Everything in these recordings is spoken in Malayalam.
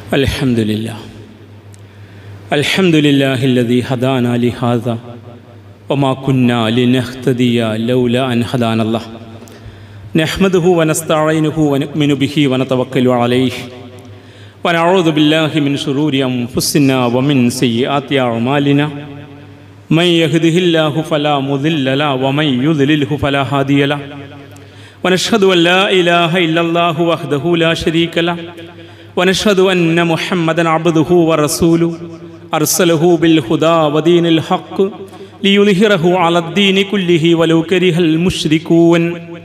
الحمد لله الحمد لله الذي هدانا لهذا وما كنا لنهتدي لولا أن هدانا الله نحمده ونستعينه ونؤمن به ونتوكل عليه ونعوذ بالله من شرور أنفسنا ومن سيئات أعمالنا من يهده الله فلا مضل له ومن يضلله فلا هادي له ونشهد أن لا إله إلا الله وحده لا شريك له ونشهد أن محمدا عبده ورسوله أرسله بالهدى ودين الحق ليظهره على الدين كله ولو كره المشركون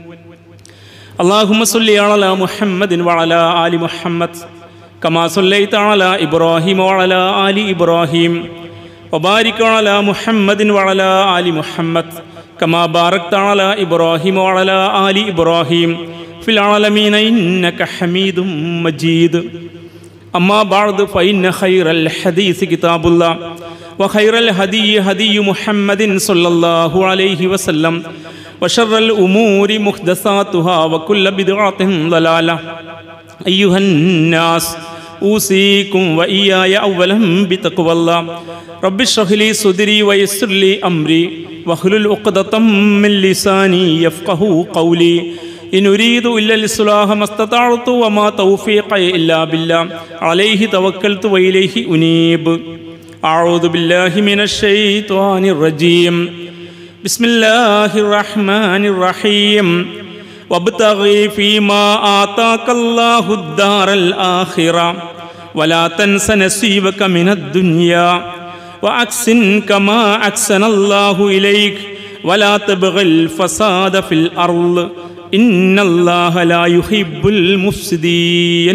اللهم صل على محمد وعلى آل محمد كما صليت على إبراهيم وعلى آل إبراهيم وبارك على محمد وعلى آل محمد كما باركت على إبراهيم وعلى آل إبراهيم في العالمين إنك حميد مجيد أما بعد فإن خير الحديث كتاب الله وخير الهدي هدي محمد صلى الله عليه وسلم وشر الأمور محدثاتها وكل بدعة ضلالة أيها الناس أوصيكم وإياي أولا بتقوى الله رب اشرح لي صدري ويسر لي أمري واحلل عقدة من لساني يفقه قولي إن أريد إلا الإصلاح ما استطعت وما توفيقي إلا بالله عليه توكلت وإليه أنيب أعوذ بالله من الشيطان الرجيم بسم الله الرحمن الرحيم وابتغي فيما آتاك الله الدار الآخرة ولا تنس نصيبك من الدنيا وأحسن كما أحسن الله إليك ولا تبغ الفساد في الأرض إن الله لا يحب المفسدين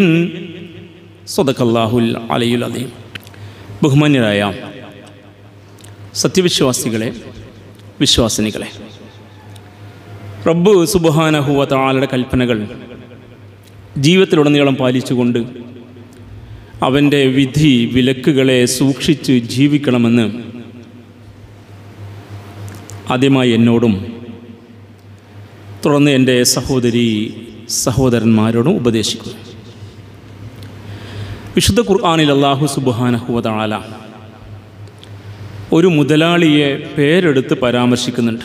صدق الله العلي العظيم ബഹുമാന്യരായ സത്യവിശ്വാസികളെ വിശ്വാസിനികളെ റബ്ബ് സുബഹാനഹുവ താളുടെ കൽപ്പനകൾ ജീവിതത്തിലുടനീളം പാലിച്ചുകൊണ്ട് അവൻ്റെ വിധി വിലക്കുകളെ സൂക്ഷിച്ച് ജീവിക്കണമെന്ന് ആദ്യമായി എന്നോടും തുടർന്ന് എൻ്റെ സഹോദരി സഹോദരന്മാരോടും ഉപദേശിക്കുന്നു വിശുദ്ധ ഖുർആാനിൽ അള്ളാഹു സുബാനഹുവതാല ഒരു മുതലാളിയെ പേരെടുത്ത് പരാമർശിക്കുന്നുണ്ട്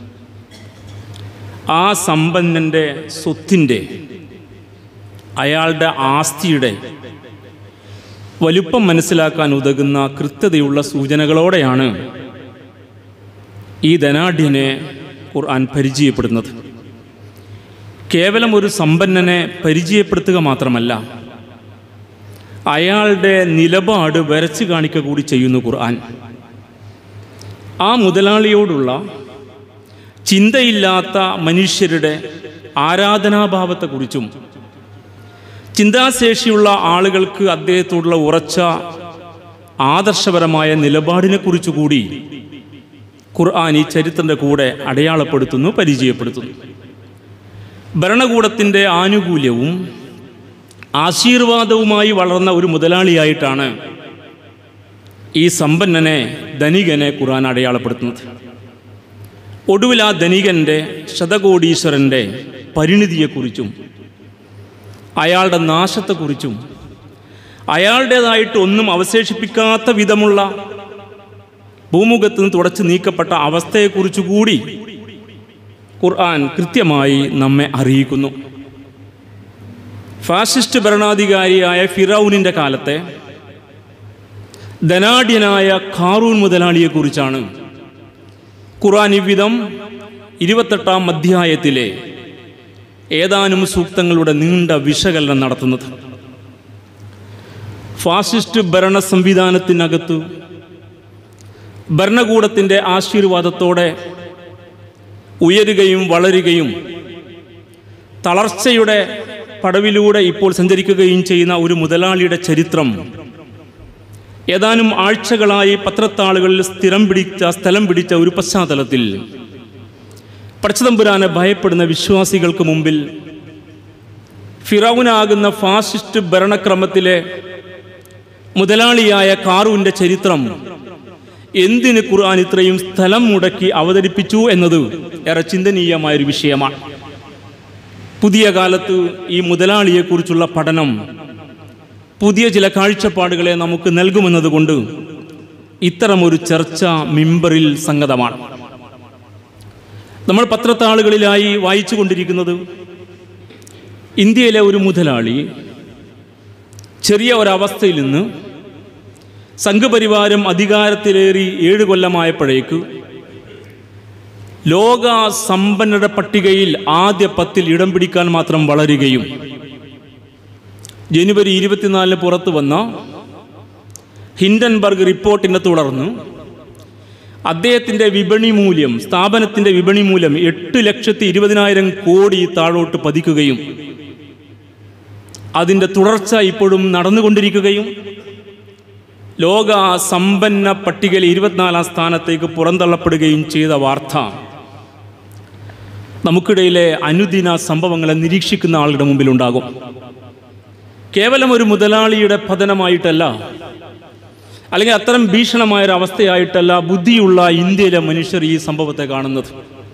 ആ സമ്പന്നൻ്റെ സ്വത്തിൻ്റെ അയാളുടെ ആസ്തിയുടെ വലുപ്പം മനസ്സിലാക്കാൻ ഉതകുന്ന കൃത്യതയുള്ള സൂചനകളോടെയാണ് ഈ ധനാഢ്യനെ ഖുർആൻ പരിചയപ്പെടുന്നത് കേവലം ഒരു സമ്പന്നനെ പരിചയപ്പെടുത്തുക മാത്രമല്ല അയാളുടെ നിലപാട് വരച്ചു കാണിക്കുക കൂടി ചെയ്യുന്നു ഖുർആൻ ആ മുതലാളിയോടുള്ള ചിന്തയില്ലാത്ത മനുഷ്യരുടെ ആരാധനാഭാവത്തെക്കുറിച്ചും ചിന്താശേഷിയുള്ള ആളുകൾക്ക് അദ്ദേഹത്തോടുള്ള ഉറച്ച ആദർശപരമായ നിലപാടിനെക്കുറിച്ച് കൂടി ഖുർആൻ ഈ ചരിത്രൻ്റെ കൂടെ അടയാളപ്പെടുത്തുന്നു പരിചയപ്പെടുത്തുന്നു ഭരണകൂടത്തിൻ്റെ ആനുകൂല്യവും ആശീർവാദവുമായി വളർന്ന ഒരു മുതലാളിയായിട്ടാണ് ഈ സമ്പന്നനെ ധനികനെ ഖുർആൻ അടയാളപ്പെടുത്തുന്നത് ഒടുവിൽ ആ ധനികൻ്റെ ശതകോടീശ്വരൻ്റെ പരിണിതിയെക്കുറിച്ചും അയാളുടെ നാശത്തെക്കുറിച്ചും അയാളുടേതായിട്ട് ഒന്നും അവശേഷിപ്പിക്കാത്ത വിധമുള്ള ഭൂമുഖത്ത് നിന്ന് തുടച്ചു നീക്കപ്പെട്ട അവസ്ഥയെക്കുറിച്ച് കൂടി ഖുർആൻ കൃത്യമായി നമ്മെ അറിയിക്കുന്നു ഫാസിസ്റ്റ് ഭരണാധികാരിയായ ഫിറൌനിൻ്റെ കാലത്തെ ധനാഢ്യനായ ഖാറൂൻ മുതലാളിയെക്കുറിച്ചാണ് ഖുർആൻ ഇவ்விധം ഇരുപത്തെട്ടാം അധ്യായത്തിലെ ഏതാനും സൂക്തങ്ങളുടെ നീണ്ട വിശകലനം നടത്തുന്നത് ഫാസിസ്റ്റ് ഭരണ സംവിധാനത്തിനകത്ത് ഭരണകൂടത്തിൻ്റെ ആശീർവാദത്തോടെ ഉയരുകയും വളരുകയും തളർച്ചയുടെ പടവിലൂടെ ഇപ്പോൾ സഞ്ചരിക്കുകയും ചെയ്യുന്ന ഒരു മുതലാളിയുടെ ചരിത്രം ഏതാനും ആഴ്ചകളായി പത്രത്താളുകളിൽ സ്ഥിരം പിടിച്ച സ്ഥലം പിടിച്ച ഒരു പശ്ചാത്തലത്തിൽ പടച്ചതമ്പുരാനെ ഭയപ്പെടുന്ന വിശ്വാസികൾക്ക് മുമ്പിൽ ഫിറൌനാകുന്ന ഫാസിസ്റ്റ് ഭരണക്രമത്തിലെ മുതലാളിയായ കാറുവിൻ്റെ ചരിത്രം എന്തിന് ഖുർആൻ ഇത്രയും സ്ഥലം മുടക്കി അവതരിപ്പിച്ചു എന്നത് ഏറെ ചിന്തനീയമായൊരു വിഷയമാണ് പുതിയ കാലത്ത് ഈ മുതലാളിയെക്കുറിച്ചുള്ള പഠനം പുതിയ ചില കാഴ്ചപ്പാടുകളെ നമുക്ക് നൽകുമെന്നതുകൊണ്ട് ഇത്തരമൊരു ചർച്ച മിമ്പറിൽ സംഗതമാണ് നമ്മൾ പത്രത്താളുകളിലായി വായിച്ചു കൊണ്ടിരിക്കുന്നത് ഇന്ത്യയിലെ ഒരു മുതലാളി ചെറിയ ഒരവസ്ഥയിൽ നിന്ന് സംഘപരിവാരം അധികാരത്തിലേറി ഏഴ് കൊല്ലമായപ്പോഴേക്ക് ലോക സമ്പന്നരുടെ പട്ടികയിൽ ആദ്യ പത്തിൽ ഇടം പിടിക്കാൻ മാത്രം വളരുകയും ജനുവരി ഇരുപത്തിനാലിന് പുറത്തു വന്ന ഹിൻഡൻബർഗ് റിപ്പോർട്ടിനെ തുടർന്ന് അദ്ദേഹത്തിൻ്റെ വിപണി മൂല്യം സ്ഥാപനത്തിൻ്റെ വിപണി മൂല്യം എട്ട് ലക്ഷത്തി ഇരുപതിനായിരം കോടി താഴോട്ട് പതിക്കുകയും അതിൻ്റെ തുടർച്ച ഇപ്പോഴും നടന്നുകൊണ്ടിരിക്കുകയും ലോക സമ്പന്ന പട്ടികയിൽ ഇരുപത്തിനാലാം സ്ഥാനത്തേക്ക് പുറന്തള്ളപ്പെടുകയും ചെയ്ത വാർത്ത നമുക്കിടയിലെ അനുദിന സംഭവങ്ങളെ നിരീക്ഷിക്കുന്ന ആളുടെ മുമ്പിലുണ്ടാകും കേവലം ഒരു മുതലാളിയുടെ പതനമായിട്ടല്ല അല്ലെങ്കിൽ അത്തരം ഭീഷണമായ ഒരു അവസ്ഥയായിട്ടല്ല ബുദ്ധിയുള്ള ഇന്ത്യയിലെ മനുഷ്യർ ഈ സംഭവത്തെ കാണുന്നത്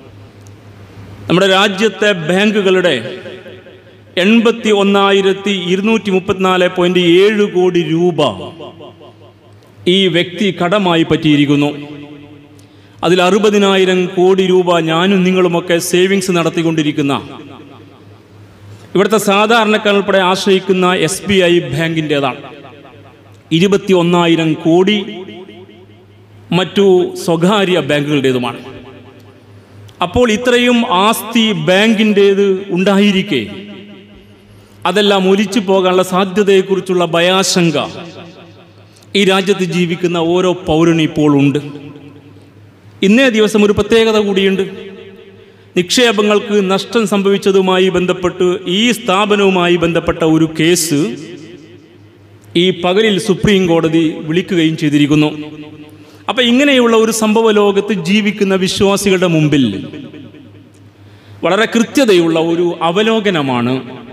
നമ്മുടെ രാജ്യത്തെ ബാങ്കുകളുടെ എൺപത്തി ഒന്നായിരത്തി ഇരുന്നൂറ്റി മുപ്പത്തിനാല് പോയിന്റ് ഏഴ് കോടി രൂപ ഈ വ്യക്തി കടമായി പറ്റിയിരിക്കുന്നു അതിൽ അറുപതിനായിരം കോടി രൂപ ഞാനും നിങ്ങളുമൊക്കെ സേവിങ്സ് നടത്തിക്കൊണ്ടിരിക്കുന്ന ഇവിടുത്തെ സാധാരണക്കാർ ഉൾപ്പെടെ ആശ്രയിക്കുന്ന എസ് ബി ഐ ബാങ്കിൻ്റെതാണ് ഇരുപത്തി ഒന്നായിരം കോടി മറ്റു സ്വകാര്യ ബാങ്കുകളുടേതുമാണ് അപ്പോൾ ഇത്രയും ആസ്തി ബാങ്കിൻ്റേത് ഉണ്ടായിരിക്കെ അതെല്ലാം ഒലിച്ചു പോകാനുള്ള സാധ്യതയെക്കുറിച്ചുള്ള ഭയാശങ്ക ഈ രാജ്യത്ത് ജീവിക്കുന്ന ഓരോ പൗരനും ഇപ്പോൾ ഉണ്ട് ഇന്നേ ദിവസം ഒരു പ്രത്യേകത കൂടിയുണ്ട് നിക്ഷേപങ്ങൾക്ക് നഷ്ടം സംഭവിച്ചതുമായി ബന്ധപ്പെട്ട് ഈ സ്ഥാപനവുമായി ബന്ധപ്പെട്ട ഒരു കേസ് ഈ പകലിൽ സുപ്രീം കോടതി വിളിക്കുകയും ചെയ്തിരിക്കുന്നു അപ്പൊ ഇങ്ങനെയുള്ള ഒരു സംഭവ ലോകത്ത് ജീവിക്കുന്ന വിശ്വാസികളുടെ മുമ്പിൽ വളരെ കൃത്യതയുള്ള ഒരു അവലോകനമാണ്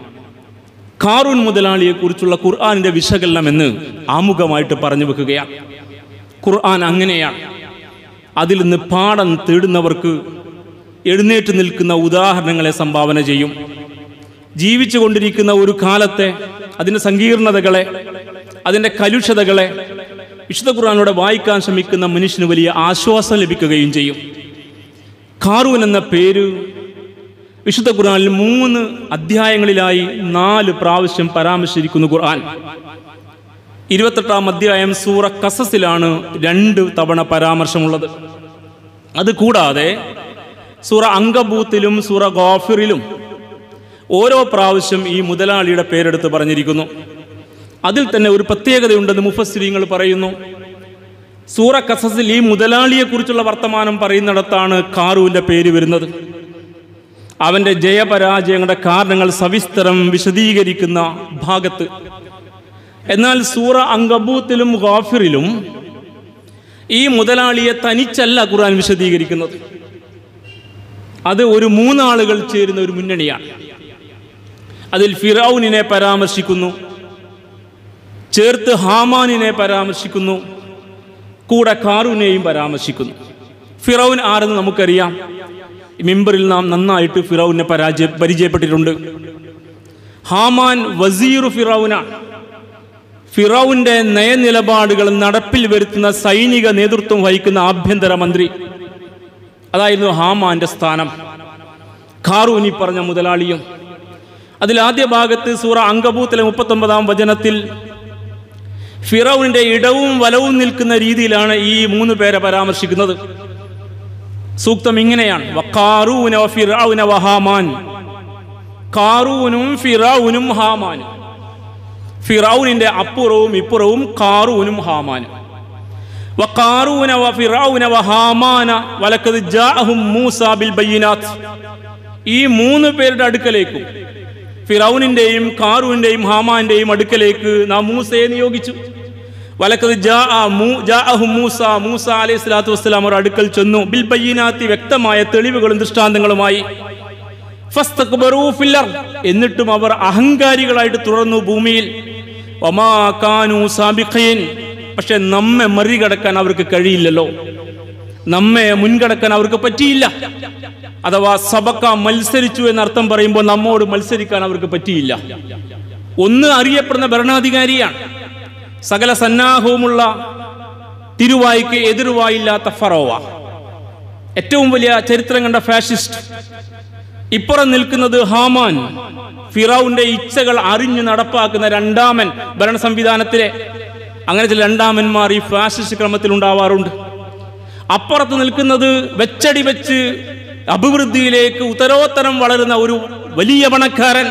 കാറൂൺ മുതലാളിയെക്കുറിച്ചുള്ള ഖുർആാനിന്റെ വിശകലനം എന്ന് ആമുഖമായിട്ട് പറഞ്ഞു വെക്കുകയാണ് ഖുർആൻ അങ്ങനെയാണ് അതിൽ നിന്ന് പാഠം തേടുന്നവർക്ക് എഴുന്നേറ്റ് നിൽക്കുന്ന ഉദാഹരണങ്ങളെ സംഭാവന ചെയ്യും ജീവിച്ചു കൊണ്ടിരിക്കുന്ന ഒരു കാലത്തെ അതിൻ്റെ സങ്കീർണതകളെ അതിൻ്റെ കലുഷതകളെ വിശുദ്ധ ഖുർആാനോടെ വായിക്കാൻ ശ്രമിക്കുന്ന മനുഷ്യന് വലിയ ആശ്വാസം ലഭിക്കുകയും ചെയ്യും കാറൂൻ എന്ന പേര് വിശുദ്ധ ഖുർആനിൽ മൂന്ന് അധ്യായങ്ങളിലായി നാല് പ്രാവശ്യം പരാമർശിച്ചിരിക്കുന്നു ഖുർആൻ ഇരുപത്തെട്ടാം അധ്യായം സൂറ കസസിലാണ് രണ്ട് തവണ പരാമർശമുള്ളത് അത് കൂടാതെ സൂറ അങ്കബൂത്തിലും സൂറ ഗോഫിറിലും ഓരോ പ്രാവശ്യം ഈ മുതലാളിയുടെ പേരെടുത്ത് പറഞ്ഞിരിക്കുന്നു അതിൽ തന്നെ ഒരു പ്രത്യേകതയുണ്ടെന്ന് മുഫസ്സിരിങ്ങൾ പറയുന്നു സൂറ കസസിൽ ഈ മുതലാളിയെക്കുറിച്ചുള്ള വർത്തമാനം പറയുന്നിടത്താണ് കാറുവിൻ്റെ പേര് വരുന്നത് അവൻ്റെ ജയപരാജയങ്ങളുടെ കാരണങ്ങൾ സവിസ്തരം വിശദീകരിക്കുന്ന ഭാഗത്ത് എന്നാൽ സൂറ അങ്കബൂത്തിലും ഗാഫിറിലും ഈ മുതലാളിയെ തനിച്ചല്ല ഖുർആൻ വിശദീകരിക്കുന്നത് അത് ഒരു മൂന്നാളുകൾ ചേരുന്ന ഒരു മുന്നണിയാണ് അതിൽ ഫിറൌനിനെ പരാമർശിക്കുന്നു ചേർത്ത് ഹാമാനിനെ പരാമർശിക്കുന്നു കൂടെ കാറൂനെയും പരാമർശിക്കുന്നു ഫിറൌൻ ആരെന്ന് നമുക്കറിയാം മിമ്പറിൽ നാം നന്നായിട്ട് ഫിറൌനെ പരാജയ പരിചയപ്പെട്ടിട്ടുണ്ട് ഹാമാൻ വസീറു ഫിറൌനാണ് ഫിറൌന്റെ നയനിലപാടുകൾ നടപ്പിൽ വരുത്തുന്ന സൈനിക നേതൃത്വം വഹിക്കുന്ന ആഭ്യന്തര മന്ത്രി അതായിരുന്നു ഹാമാന്റെ സ്ഥാനം ഖാറൂനി പറഞ്ഞ മുതലാളിയും അതിൽ ആദ്യ ഭാഗത്ത് സൂറ അങ്കബൂത്തിലെ മുപ്പത്തൊമ്പതാം വചനത്തിൽ ഫിറൌനിന്റെ ഇടവും വലവും നിൽക്കുന്ന രീതിയിലാണ് ഈ മൂന്ന് പേരെ പരാമർശിക്കുന്നത് സൂക്തം ഇങ്ങനെയാണ് വഖാറൂന വഫിറഔന വഹാമാൻ കാറൂനും ഫിറൌനും ഹാമാനും ഫിറൌനിന്റെ അപ്പുറവും ഇപ്പുറവും കാറൂനും ഹാമാനും വഖാറൂന വഫിറഔന വഹാമാന വലക്കത് ജാഅഹും മൂസ ബിൽ ബയ്യിനാത്ത് ഈ മൂന്ന് പേരുടെ അടുക്കലേക്കും ഫിറൌനിന്റെയും കാറൂന്റെയും ഹാമാന്റെയും അടുക്കലേക്ക് നാം മൂസയെ നിയോഗിച്ചു വലക്കത് ജാഅഹും മൂസ മൂസ അലൈഹി സ്വലാത്തു വസ്സലാം അവർ അടുക്കൽ ചെന്നു ബിൽ ബയ്യിനാത്തി വ്യക്തമായ തെളിവുകളും ദൃഷ്ടാന്തങ്ങളുമായി ഫസ്തക്ബറൂ ഫിൽ അർദ്. എന്നിട്ടും അവർ അഹങ്കാരികളായിട്ട് തുടർന്നു ഭൂമിയിൽ ഒമാ കാനൂ സാബിഖീൻ പക്ഷെ നമ്മെ മറികടക്കാൻ അവർക്ക് കഴിയില്ലല്ലോ നമ്മെ മുൻകടക്കാൻ അവർക്ക് പറ്റിയില്ല അഥവാ സബക്ക മത്സരിച്ചു എന്നർത്ഥം പറയുമ്പോൾ നമ്മോട് മത്സരിക്കാൻ അവർക്ക് പറ്റിയില്ല ഒന്ന് അറിയപ്പെടുന്ന ഭരണാധികാരിയാണ് സകല സന്നാഹവുമുള്ള തിരുവായിക്ക് എതിർവായില്ലാത്ത ഫറോവ ഏറ്റവും വലിയ ചരിത്രം കണ്ട ഫാഷിസ്റ്റ് ഇപ്പുറം നിൽക്കുന്നത് ഹാമാൻ ഫിറൌന്റെ ഇച്ഛകൾ അറിഞ്ഞു നടപ്പാക്കുന്ന രണ്ടാമൻ ഭരണ സംവിധാനത്തിലെ അങ്ങനെ ചില രണ്ടാമന്മാർ ഈ ഫാഷിസ്റ്റ് ക്രമത്തിൽ ഉണ്ടാവാറുണ്ട് അപ്പുറത്ത് നിൽക്കുന്നത് വെച്ചടി വെച്ച് അഭിവൃദ്ധിയിലേക്ക് ഉത്തരോത്തരം വളരുന്ന ഒരു വലിയ പണക്കാരൻ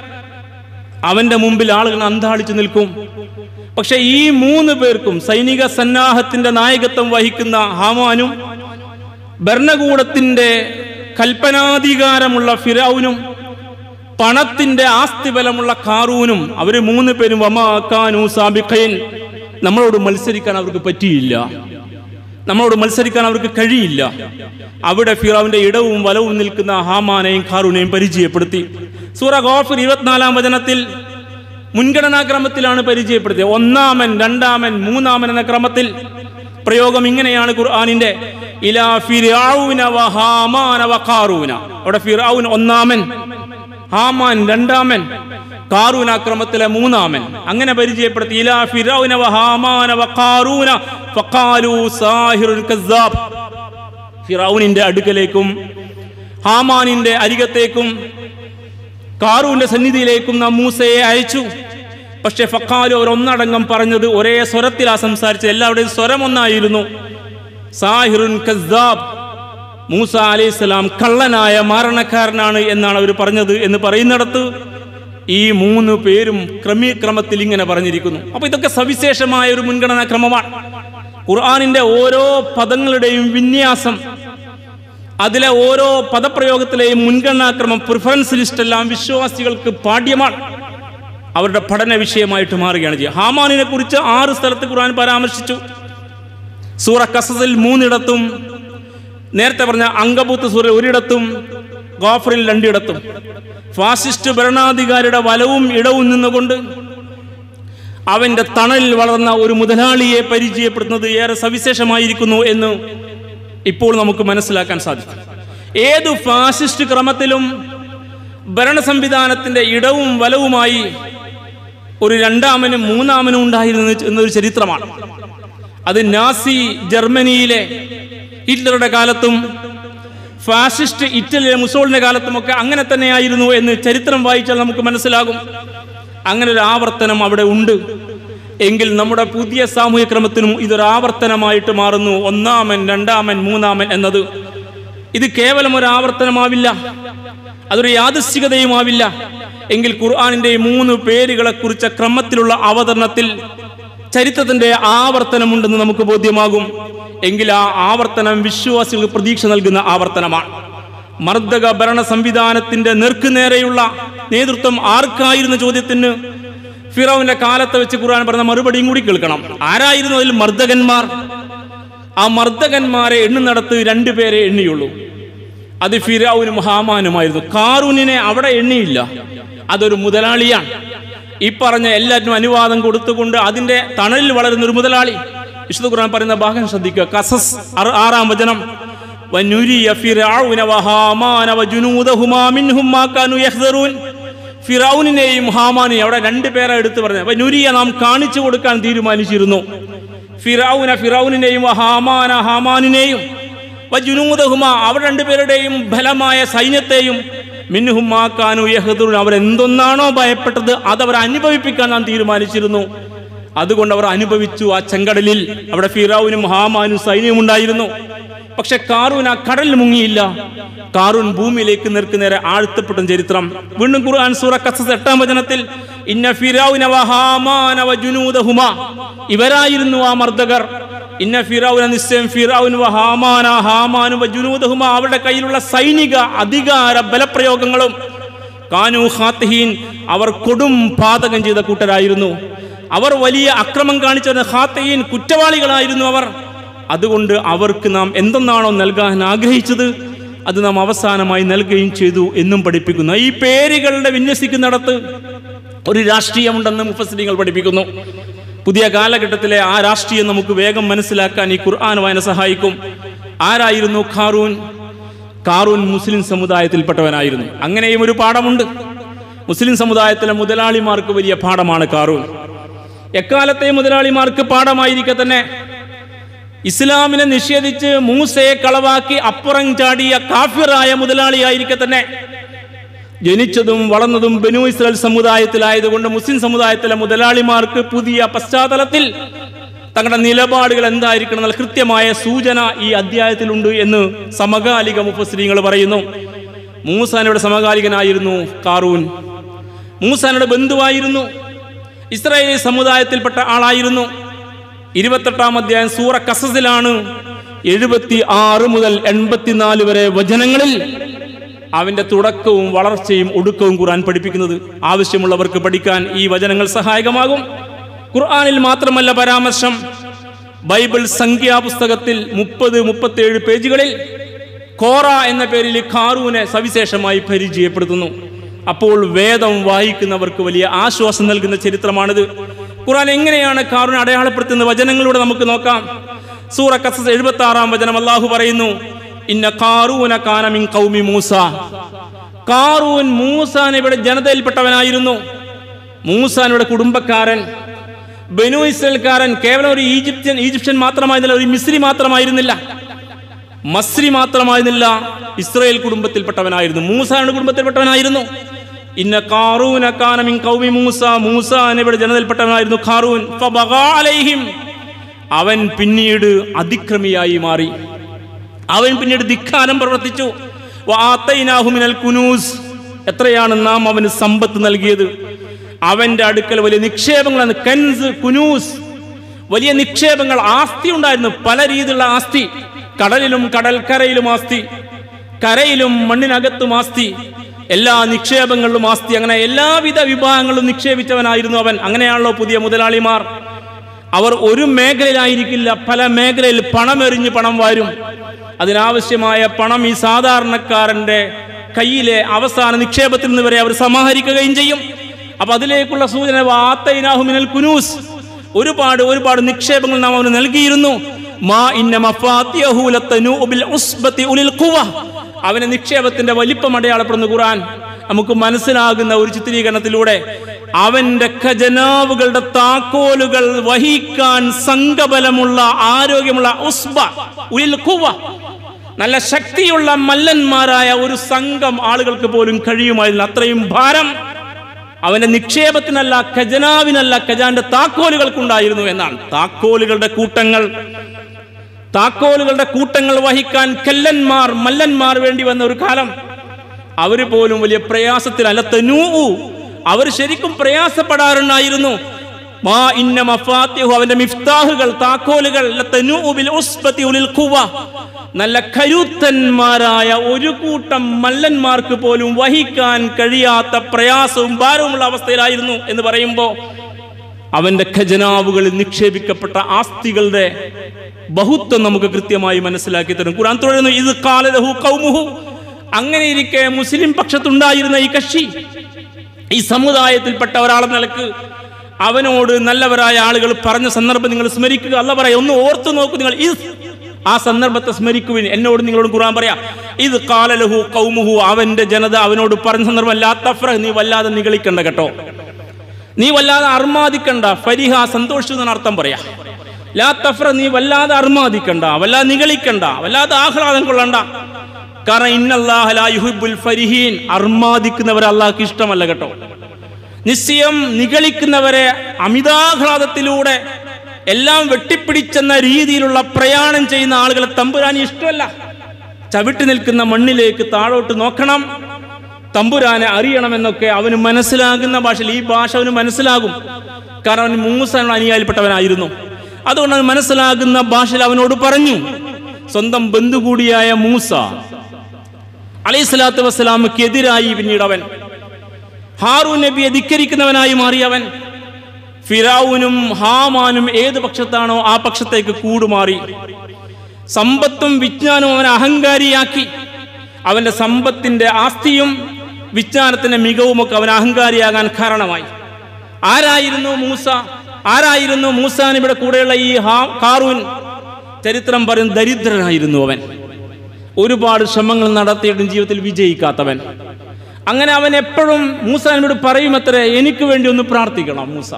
അവന്റെ മുമ്പിൽ ആളുകൾ അന്താളിച്ചു നിൽക്കും പക്ഷെ ഈ മൂന്ന് പേർക്കും സൈനിക സന്നാഹത്തിന്റെ നായകത്വം വഹിക്കുന്ന ഹാമാനും ഭരണകൂടത്തിന്റെ കൽപ്പനാധികാരമുള്ള ഫിറൌനും പണത്തിന്റെ ആസ്തിബലമുള്ള കാറൂനും അവര് മൂന്ന് പേരും വമാക്കാനു സാബിഖൈൻ നമ്മളോട് മത്സരിക്കാൻ അവർക്ക് പറ്റിയില്ല നമ്മളോട് മത്സരിക്കാൻ അവർക്ക് കഴിയില്ല അവിടെ ഫിറാവിന്റെ ഇടവും വലവും നിൽക്കുന്ന ഹാമാനെയും ഖാറൂനെയും പരിചയപ്പെടുത്തി സൂറ ഗോഫർ ഇരുപത്തിനാലാം വചനത്തിൽ മുൻഗണനാ ക്രമത്തിലാണ് പരിചയപ്പെടുത്തിയത് ഒന്നാമൻ രണ്ടാമൻ മൂന്നാമൻ എന്ന ക്രമത്തിൽ പ്രയോഗം ഇങ്ങനെയാണ് ഖുർആാനിന്റെ ഇലാ ഫിർഔന വ ഹാമാന വ ഖാറൂന അവിടെ ഫിറൌൻ ഒന്നാമൻ ഹാമാൻ രണ്ടാമൻ കാറൂന ക്രമത്തിലെ മൂന്നാമൻ അങ്ങനെ പരിചയപ്പെടുത്തി ഇലാ ഫിറൗന വ ഹാമാന വ ഖാറൂന ഫഖാലു സാഹിറുൻ കസ്സാബ് ഫിറൌനിന്റെ അടുക്കലേക്കും ഹാമാനിന്റെ അരികത്തേക്കും കാറൂന്റെ സന്നിധിയിലേക്കും നാം മൂസയെ അയച്ചു പക്ഷെ ഫക്കാലു അവർ ഒന്നടങ്കം പറഞ്ഞത് ഒരേ സ്വരത്തിലാ സംസാരിച്ചത് എല്ലാവരുടെയും സ്വരം ഒന്നായിരുന്നു സാഹിറുൻ കസ്സാബ് മൂസ അലൈഹിസ്സലാം കള്ളനായ മാരണക്കാരനാണ് എന്നാണ് അവർ പറഞ്ഞത് എന്ന് പറയുന്നിടത്ത് ഈ മൂന്ന് പേരും ക്രമീക്രമത്തിൽ ഇങ്ങനെ പറഞ്ഞിരിക്കുന്നു അപ്പൊ ഇതൊക്കെ സവിശേഷമായ ഒരു മുൻഗണനാ ക്രമമാണ് ഖുർആാനിന്റെ ഓരോ പദങ്ങളുടെയും വിന്യാസം അതിലെ ഓരോ പദപ്രയോഗത്തിലെയും മുൻഗണനാക്രമം പ്രിഫറൻസ് ലിസ്റ്റ് എല്ലാം വിശ്വാസികൾക്ക് പാഠ്യമാണ് അവരുടെ പഠന വിഷയമായിട്ട് മാറുകയാണ് ചെയ്യുക ഹാമാനിനെ കുറിച്ച് ആറ് സ്ഥലത്ത് ഖുർആൻ പരാമർശിച്ചു സൂറ കസസിൽ മൂന്നിടത്തും നേരത്തെ പറഞ്ഞ അങ്കബൂത്ത് സൂറ ഒരിടത്തും ഗോഫറിൽ രണ്ടിടത്തും ഫാസിസ്റ്റ് ഭരണാധികാരിയുടെ വലവും ഇടവും നിന്നുകൊണ്ട് അവന്റെ തണലിൽ വളർന്ന ഒരു മുതലാളിയെ പരിചയപ്പെടുത്തുന്നത് ഏറെ സവിശേഷമായിരിക്കുന്നു എന്ന് ഇപ്പോൾ നമുക്ക് മനസ്സിലാക്കാൻ സാധിക്കും ഏതു ഫാസിസ്റ്റ് ക്രമത്തിലും ഭരണ സംവിധാനത്തിന്റെ ഇടവും വലവുമായി ഒരു രണ്ടാമനും മൂന്നാമനും ഉണ്ടായിരുന്നു എന്നൊരു ചരിത്രമാണ് അത് നാസി ജർമ്മനിയിലെ ഹിറ്റ്ലറുടെ കാലത്തും ഫാസിസ്റ്റ് ഇറ്റലിയിലെ മുസോളിന്റെ കാലത്തുമൊക്കെ അങ്ങനെ തന്നെയായിരുന്നു എന്ന് ചരിത്രം വായിച്ചാൽ നമുക്ക് മനസ്സിലാകും അങ്ങനെ ഒരു ആവർത്തനം അവിടെ ഉണ്ട് എങ്കിൽ നമ്മുടെ പുതിയ സാമൂഹ്യ ക്രമത്തിനും ഇതൊരു ആവർത്തനമായിട്ട് മാറുന്നു ഒന്നാമൻ രണ്ടാമൻ മൂന്നാമൻ എന്നത് ഇത് കേവലം ഒരു ആവർത്തനമാവില്ല അതൊരു യാദൃശ്ചികതയുമാവില്ല എങ്കിൽ ഖുർആാനിന്റെ ഈ മൂന്ന് പേരുകളെ കുറിച്ച ക്രമത്തിലുള്ള അവതരണത്തിൽ ചരിത്രത്തിന്റെ ആവർത്തനമുണ്ടെന്ന് നമുക്ക് ബോധ്യമാകും എങ്കിൽ ആ ആവർത്തനം വിശ്വാസികൾക്ക് പ്രതീക്ഷ നൽകുന്ന ആവർത്തനമാണ് മർദ്ദക ഭരണ സംവിധാനത്തിന്റെ നേർക്കുനേരെയുള്ള നേതൃത്വം ആർക്കായിരുന്ന ചോദ്യത്തിന് ഫിറോവിന്റെ കാലത്ത് വെച്ച് ഖുർആൻ പറഞ്ഞ മറുപടിയും കൂടി കേൾക്കണം ആരായിരുന്നു അതിൽ മർദ്ദകന്മാർ ആ മർദ്ദകന്മാരെ എണ്ണുന്നിടത്ത് രണ്ടുപേരെ എണ്ണിയുള്ളൂ അത് ഫിറൌനും ഹാമാനുമായിരുന്നു കാറൂനിനെ അവിടെ എണ്ണിയില്ല അതൊരു മുതലാളിയാണ് ഈ പറഞ്ഞ എല്ലാറ്റിനും അനുവാദം കൊടുത്തുകൊണ്ട് അതിന്റെ തണലിൽ വളരുന്ന ഒരു മുതലാളി വിശുദ്ധ ഖുർആൻ പറയുന്ന ഭാഗം ശ്രദ്ധിക്കുക കസസ് ആറ് ആറാം വചനം വനുരിയ ഫിറഔന വഹാമാന വജുനൂദഹുമാ മിൻഹും മാ കാനൂ യഹ്ദറൂൻ ഫിറൌനിനെയും ഹാമാനെയും അവിടെ രണ്ട് പേരെ എടുത്തു പറഞ്ഞത് വനുരിയ നാം കാണിച്ചു കൊടുക്കാൻ തീരുമാനിച്ചിരുന്നു ഫിറൌന ഫിറൌനിനെയും ഹാമാന ഹാമാനിനെയും വജുനൂദഹുമ അവർ രണ്ടുപേരുടെയും ബലമായ സൈന്യത്തെയും മിൻഹുമാക്കാനു യഹദുൻ അവർ എന്തൊന്നാണോ ഭയപ്പെട്ടത് അതവർ അനുഭവിപ്പിക്കാൻ നാം തീരുമാനിച്ചിരുന്നു അതുകൊണ്ട് അവർ അനുഭവിച്ചു ആ ചെങ്കടലിൽ അവിടെ ഫിറാവുനും ഹാമാനും സൈന്യവും ഉണ്ടായിരുന്നു പക്ഷെ കാറൂൻ ആ കടലിൽ മുങ്ങിയില്ല കാറൂൻ ഭൂമിയിലേക്ക് നേർക്ക് നേരെ ആഴ്ത്തപ്പെട്ട ചരിത്രം വീണ്ടും ഖുർആൻ സൂറ കസസ് എട്ടാം വചനത്തിൽ ഇന്ന ഫിറൗന വ ഹാമാന വ ജുനൂദഹുമ ഇവരായിരുന്നു ആ മർദ്ദകർ ഇന്ന ഫിറൗന നിശ്ചയം ഫിറൗൻ വ ഹാമാന ഹാമാനു വ ജുനൂദഹുമ അവരുടെ കയ്യിലുള്ള സൈനിക അധികാര ബലപ്രയോഗങ്ങളും കാനു ഖാത്തിഹീൻ അവർ കൊടും പാതകം ചെയ്ത കൂട്ടരായിരുന്നു അവർ വലിയ അക്രമം കാണിച്ചത് ഖാത്തീൻ കുറ്റവാളികളായിരുന്നു അവർ അതുകൊണ്ട് അവർക്ക് നാം എന്തെന്നാണോ നൽകാൻ ആഗ്രഹിച്ചത് അത് നാം അവസാനമായി നൽകുകയും ചെയ്തു എന്നും പഠിപ്പിക്കുന്നു ഈ പേരുകളുടെ വിന്യസിക്കുന്നിടത്ത് ഒരു രാഷ്ട്രീയമുണ്ടെന്ന് മുഫസ്ലിങ്ങൾ പഠിപ്പിക്കുന്നു പുതിയ കാലഘട്ടത്തിലെ ആ രാഷ്ട്രീയം നമുക്ക് വേഗം മനസ്സിലാക്കാൻ ഈ ഖുർആൻ വായന സഹായിക്കും ആരായിരുന്നു ഖാറൂൻ കാറൂൻ മുസ്ലിം സമുദായത്തിൽപ്പെട്ടവനായിരുന്നു അങ്ങനെയും ഒരു പാഠമുണ്ട് മുസ്ലിം സമുദായത്തിലെ മുതലാളിമാർക്ക് വലിയ പാഠമാണ് കാറൂൻ എക്കാലത്തെ മുതലാളിമാർക്ക് പാഠമായിരിക്കെ തന്നെ ഇസ്ലാമിനെ നിഷേധിച്ച് മൂസയെ കളവാക്കി അപ്പുറം ചാടിയ കാഫിറായ മുതലാളിയായിരിക്കെ തന്നെ ജനിച്ചതും വളർന്നതും ബനു ഇസ്രായേൽ സമുദായത്തിലായതുകൊണ്ട് മുസ്ലിം സമുദായത്തിലെ മുതലാളിമാർക്ക് പുതിയ പശ്ചാത്തലത്തിൽ തങ്ങളുടെ നിലപാടുകൾ എന്തായിരിക്കണം എന്നുള്ള കൃത്യമായ സൂചന ഈ അധ്യായത്തിലുണ്ട് എന്ന് സമകാലിക മുഫസ്രീങ്ങൾ പറയുന്നു മൂസാനയുടെ സമകാലികനായിരുന്നു കാറൂൻ മൂസാനയുടെ ബന്ധുവായിരുന്നു ഇസ്രായേലി സമുദായത്തിൽപ്പെട്ട ആളായിരുന്നു ഇരുപത്തെട്ടാം അധ്യായം സൂറ കസസിലാണ് എഴുപത്തി ആറ് മുതൽ എൺപത്തിനാല് വരെ വചനങ്ങളിൽ അവന്റെ തുടക്കവും വളർച്ചയും ഒടുക്കവും ഖുർആൻ പഠിപ്പിക്കുന്നത് ആവശ്യമുള്ളവർക്ക് പഠിക്കാൻ ഈ വചനങ്ങൾ സഹായകമാകും ഖുർആനിൽ മാത്രമല്ല പരാമർശം ബൈബിൾ സംഖ്യാപുസ്തകത്തിൽ മുപ്പത് മുപ്പത്തേഴ് പേജുകളിൽ കോറ എന്ന പേരിൽ ഖാറൂനെ സവിശേഷമായി പരിചയപ്പെടുത്തുന്നു അപ്പോൾ വേദം വായിക്കുന്നവർക്ക് വലിയ ആശ്വാസം നൽകുന്ന ചരിത്രമാണിത് ഖുർആൻ എങ്ങനെയാണ് ഖാറൂനെ അടയാളപ്പെടുത്തുന്ന വചനങ്ങളിലൂടെ നമുക്ക് നോക്കാം സൂറ കസസ് എഴുപത്തി ആറാം വചനം അള്ളാഹു പറയുന്നു ഇന്ന കാറൂന കാനമിൻ കൗമി മൂസ കാറൂൻ മൂസാനയുടെ ജനതയിൽപ്പെട്ടവനായിരുന്നു മൂസാനയുടെ കുടുംബക്കാരൻ ബനു ഇസ്രയേൽക്കാരൻ കേവലം ഒരു ഈജിപ്ഷ്യൻ ഈജിപ്ഷ്യൻ മാത്രമായിരുന്നില്ല ഒരു മിസ്രി മാത്രമായിരുന്നില്ല മസ്രി മാത്രമായിരുന്നില്ല ഇസ്രയേൽ കുടുംബത്തിൽപ്പെട്ടവനായിരുന്നു മൂസാനയുടെ കുടുംബത്തിൽപ്പെട്ടവനായിരുന്നു ഇന്ന കാറൂന കാനമിൻ കൗമി മൂസ മൂസ എന്നിവരുടെ ജനതയിൽപ്പെട്ടവനായിരുന്നു ഖാറൂൻ ഫബഗാ അലൈഹിം അവൻ പിന്നീട് അതിക്രമിയായി മാറി അവൻ പിന്നീട് ധിക്കാരം പ്രവർത്തിച്ചു വആത്തൈനാഹു മിനൽ കുനൂസ് എത്രയാണ് നാം അവന് സമ്പത്ത് നൽകിയത് അവന്റെ അടുക്കൽ വലിയ നിക്ഷേപങ്ങളാണ് കൻസ് കുനൂസ് വലിയ നിക്ഷേപങ്ങൾ ആസ്തി ഉണ്ടായിരുന്നു പല രീതിയിലുള്ള ആസ്തി കടലിലും കടൽക്കരയിലും ആസ്തി കരയിലും മണ്ണിനകത്തും ആസ്തി എല്ലാ നിക്ഷേപങ്ങളിലും ആസ്തി അങ്ങനെ എല്ലാവിധ വിഭാഗങ്ങളും നിക്ഷേപിച്ചവനായിരുന്നു അവൻ അങ്ങനെയാണല്ലോ പുതിയ മുതലാളിമാർ അവർ ഒരു മേഖലയിലായിരിക്കില്ല പല മേഖലയിൽ പണമെറിഞ്ഞ് പണം വാരും അതിനാവശ്യമായ പണം ഈ സാധാരണക്കാരന്റെ കയ്യിലെ അവസാന നിക്ഷേപത്തിൽ നിന്ന് വരെ അവർ സമാഹരിക്കുകയും ചെയ്യും അപ്പൊ അതിലേക്കുള്ള സൂചന വാത്തൈനാഹുമിനൽ കുനൂസ് ഒരുപാട് ഒരുപാട് നിക്ഷേപങ്ങൾ നാം അവന് നൽകിയിരുന്നു മാ ഇന്ന മഫാത്തിയഹു ലത്തനൂഉ ബിൽ ഉസ്ബത്തി ഉലിൽ ഖുവ അവന്റെ നിക്ഷേപത്തിന്റെ വലിപ്പം അടയാളപ്പെടുന്ന ഖുർആൻ നമുക്ക് മനസ്സിലാകുന്ന ഒരു ചിത്രീകരണത്തിലൂടെ അവന്റെ ഖജനാവുകളുടെ താക്കോലുകൾ വഹിക്കാൻ സംഘബലമുള്ള ആരോഗ്യമുള്ള ഉസ്ബ ഉലിൽ ഖുവ നല്ല ശക്തിയുള്ള മല്ലന്മാരായ ഒരു സംഘം ആളുകൾക്ക് പോലും കഴിയുമായിരുന്നു അത്രയും ഭാരം അവന്റെ നിക്ഷേപത്തിനല്ല ഖജനാവിനല്ല ഖജാന്റെ താക്കോലുകൾക്കുണ്ടായിരുന്നു എന്നാണ് താക്കോലുകളുടെ കൂട്ടങ്ങൾ താക്കോലുകളുടെ കൂട്ടങ്ങൾ വഹിക്കാൻ കല്ലന്മാർ മല്ലന്മാർ വേണ്ടി വന്ന ഒരു കാലം അവര് പോലും വലിയ പ്രയാസത്തിലല്ല തനൂ അവർ ശരിക്കും പ്രയാസപ്പെടാറുണ്ടായിരുന്നു മാ ഇന്ന മഫാത്തിഹു അവന്റെ മിഫ്താഹുകൾ താക്കോലുകൾ ലതനൂ ബിൽ ഉസ്ബത്തി ഉലിൽ ഖുവ നല്ല കരുത്തന്മാരായ ഒരു കൂട്ടം മല്ലന്മാർക്ക് പോലും വഹിക്കാൻ കഴിയാത്ത പ്രയാസവും ഭാരവുമുള്ള അവസ്ഥയിലായിരുന്നു എന്ന് പറയുമ്പോൾ അവന്റെ ഖജനാവുകളിൽ നിക്ഷേപിക്കപ്പെട്ട ആസ്തികളുടെ ബഹുത്വം നമുക്ക് കൃത്യമായി മനസ്സിലാക്കി തരും ഖുർആൻ തുടരുന്നു ഇത് കാലലഹു കൗമുഹു അങ്ങനെ ഇരിക്കെ മുസ്ലിം പക്ഷത്തുണ്ടായിരുന്ന ഈ കക്ഷി ഈ സമുദായത്തിൽപ്പെട്ട ഒരാളെന്ന നിലക്ക് അവനോട് നല്ലവരായ ആളുകൾ പറഞ്ഞ സന്ദർഭം നിങ്ങൾ സ്മരിക്കുക അല്ല പറയാം ഒന്ന് ഓർത്തു നോക്കൂ നിങ്ങൾ ഇത് ആ സന്ദർഭത്തെ സ്മരിക്കുവിൻ എന്നോട് നിങ്ങളോട് ഖുർആൻ പറയാം ഇത് കാലലഹു കൗമുഹു അവന്റെ ജനത അവനോട് പറഞ്ഞ സന്ദർഭം ലാ തഫ്രഹ് നീ വല്ലാതെ നിഗളിക്കണ്ട കേട്ടോ നീ വല്ലാതെ അർമാദിക്കണ്ട ഫരിഹ സന്തോഷിച്ചു എന്നാണ് അർത്ഥം പറയാ ലാ തഫ്ര നീ വല്ലാതെ അർമാദിക്കണ്ട വല്ലാതെ നിഗളിക്കണ്ട വല്ലാതെ ആഹ്ലാദം കൊള്ളണ്ട കാരണം ഇന്നല്ലാഹ ലാ യുഹിബ്ബുൽ ഫരിഹീൻ അർമാദിക്കുന്നവരെ അള്ളാഹ്ക്ക് ഇഷ്ടമല്ല കേട്ടോ നിശ്ചയം നിഗളിക്കുന്നവരെ അമിതാഹ്ലാദത്തിലൂടെ എല്ലാം വെട്ടിപ്പിടിച്ചെന്ന രീതിയിലുള്ള പ്രയാണം ചെയ്യുന്ന ആളുകളെ തമ്പുരാനി ഇഷ്ടമല്ല ചവിട്ടി നിൽക്കുന്ന മണ്ണിലേക്ക് താഴോട്ട് നോക്കണം തമ്പുരാനെ അറിയണമെന്നൊക്കെ അവന് മനസ്സിലാകുന്ന ഭാഷയിൽ ഈ ഭാഷ അവന് മനസ്സിലാകും കാരണം അവൻ മൂസയുടെ അനുയായിൽപ്പെട്ടവനായിരുന്നു അതുകൊണ്ട് അവൻ മനസ്സിലാകുന്ന ഭാഷയിൽ അവനോട് പറഞ്ഞു സ്വന്തം ബന്ധു കൂടിയായ മൂസ അലൈഹി സ്വലാത്തു വസ്സലാമക്ക് എതിരായി പിന്നീട് അവൻ ഹാറൂൻ നബിയെ ധിക്കരിക്കുന്നവനായി മാറിയവൻ ഫിറാവുനും ഹാമാനും ഏത് പക്ഷത്താണോ ആ പക്ഷത്തേക്ക് കൂടുമാറി സമ്പത്തും വിജ്ഞാനവും അവനെ അഹങ്കാരിയാക്കി അവന്റെ സമ്പത്തിന്റെ ആസ്തിയും വിജ്ഞാനത്തിന്റെ മികവുമൊക്കെ അവൻ അഹങ്കാരിയാകാൻ കാരണമായി ആരായിരുന്നു മൂസ ആരായിരുന്നു മൂസാനിവിടെ കൂടെയുള്ള ഈ ഹാ- കാറൂൻ ചരിത്രം പറയും ദരിദ്രനായിരുന്നു അവൻ ഒരുപാട് ശ്രമങ്ങൾ നടത്തിയിട്ടും ജീവിതത്തിൽ വിജയിക്കാത്തവൻ അങ്ങനെ അവൻ എപ്പോഴും മൂസ എന്നോട് പറയും അത്രേ എനിക്ക് വേണ്ടി ഒന്ന് പ്രാർത്ഥിക്കണം മൂസ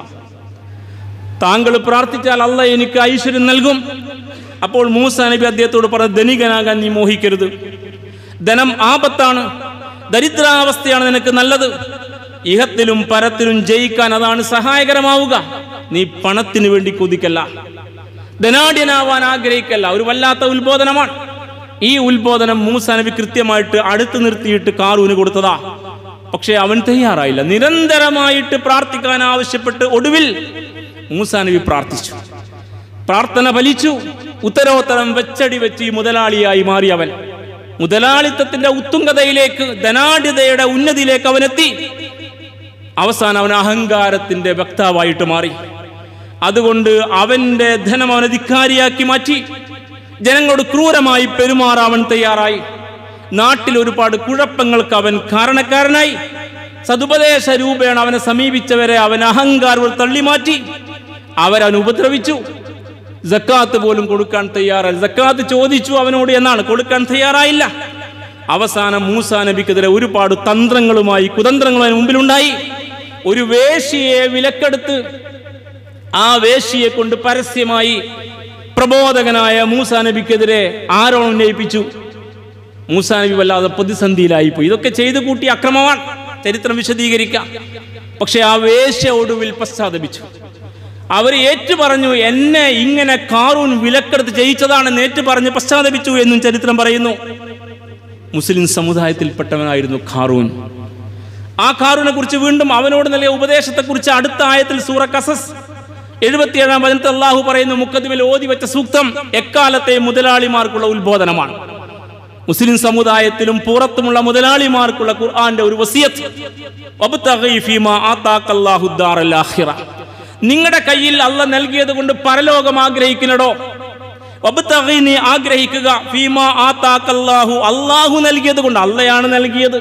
താങ്കൾ പ്രാർത്ഥിച്ചാൽ അല്ല എനിക്ക് ഐശ്വര്യം നൽകും അപ്പോൾ മൂസ നബി അദ്ദേഹത്തോട് പറഞ്ഞു ധനികനാകാൻ നീ മോഹിക്കരുത് ധനം ആപത്താണ് ദരിദ്രാവസ്ഥയാണ് നിനക്ക് നല്ലത് ഇഹത്തിലും പരത്തിലും ജയിക്കാൻ അതാണ് സഹായകരമാവുക നീ പണത്തിന് വേണ്ടി കൊതിക്കല്ല ധനാഢ്യനാവാൻ ആഗ്രഹിക്കല്ല ഒരു വല്ലാത്ത ഉത്ബോധനമാണ് ഈ ഉത്ബോധനം മൂസ നബി കൃത്യമായിട്ട് അടുത്ത് നിർത്തിയിട്ട് കാറൂന് കൊടുത്തതാ പക്ഷെ അവൻ തയ്യാറായില്ല നിരന്തരമായിട്ട് പ്രാർത്ഥിക്കാൻ ആവശ്യപ്പെട്ട് ഒടുവിൽ മൂസ നബി പ്രാർത്ഥിച്ചു പ്രാർത്ഥന ഫലിച്ചു ഉത്തരോത്തരം വെച്ചടി വെച്ച് ഈ മുതലാളിയായി മാറി അവൻ മുതലാളിത്തത്തിന്റെ ഉത്തുംഗതയിലേക്ക് ധനാഢ്യതയുടെ ഉന്നതിയിലേക്ക് അവനെത്തി അവസാനം അവൻ അഹങ്കാരത്തിന്റെ വക്താവായിട്ട് മാറി അതുകൊണ്ട് അവന്റെ ധനം അവൻ അധികാരിയാക്കി മാറ്റി ജനങ്ങളോട് ക്രൂരമായി പെരുമാറാൻ തയ്യാറായി നാട്ടിൽ ഒരുപാട് കുഴപ്പങ്ങൾക്ക് അവൻ കാരണക്കാരനായി സതുപദേശ രൂപേണ അവനെ സമീപിച്ചവരെ അവൻ അഹങ്കാരം തള്ളിമാറ്റി അവരവൻ ഉപദ്രവിച്ചു ജക്കാത്ത് പോലും കൊടുക്കാൻ തയ്യാറായി ജക്കാത്ത് ചോദിച്ചു അവനോട് എന്നാണ് കൊടുക്കാൻ തയ്യാറായില്ല അവസാനം മൂസ നബിക്കെതിരെ ഒരുപാട് തന്ത്രങ്ങളുമായി കുതന്ത്രങ്ങൾ അതിന് മുമ്പിലുണ്ടായി ഒരു വേശ്യയെ വിലക്കെടുത്ത് ആ വേശ്യയെ കൊണ്ട് പരസ്യമായി പ്രബോധകനായ മൂസ നബിക്കെതിരെ ആരോപണം ഉന്നയിപ്പിച്ചു മൂസ നബി വല്ലാതെ പ്രതിസന്ധിയിലായി പോയി ഇതൊക്കെ ചെയ്തു കൂട്ടി അക്രമമാണ് ചരിത്രം വിശദീകരിക്കാം പക്ഷെ ആ വേശ്യ ഒടുവിൽ പശ്ചാത്തപിച്ചു അവർ ഏറ്റു പറഞ്ഞു എന്നെ ഇങ്ങനെ കാറൂൻ വിലക്കെടുത്ത് ജയിച്ചതാണെന്ന് ഏറ്റു പറഞ്ഞ് പശ്ചാത്തപിച്ചു എന്നും ചരിത്രം പറയുന്നു മുസ്ലിം സമുദായത്തിൽപ്പെട്ടവനായിരുന്നു ഖാറൂൻ ആ ഖാറൂനെ കുറിച്ച് വീണ്ടും അവനോട് നൽകിയ ഉപദേശത്തെക്കുറിച്ച് അടുത്ത ആയത്തിൽ സൂറ കസസ് എഴുപത്തിയേഴാം പതിനെട്ട് അള്ളാഹു പറയുന്നു മുക്കദ്മിൽ ഓതി വെച്ച സൂക്തം എക്കാലത്തെ മുതലാളിമാർക്കുള്ള ഉത്ബോധനമാണ് മുസ്ലിം സമുദായത്തിലും പുറത്തുമുള്ള മുതലാളിമാർക്കുള്ള ഖുർആന്റെ ഒരു വസിയത്ത് വബ്തഗി ഫീമാ ആതാക്കല്ലാഹു ദാറൽ ആഖിറ. നിങ്ങളുടെ കയ്യിൽ അല്ല നൽകിയത് കൊണ്ട് പരലോകം ആഗ്രഹിക്കുന്നടോ വബ്തഗി നീ ആഗ്രഹിക്കുക ഫീമാ ആതാക്കല്ലാഹു അള്ളാഹു നൽകിയത് കൊണ്ട് അല്ലയാണ് നൽകിയത്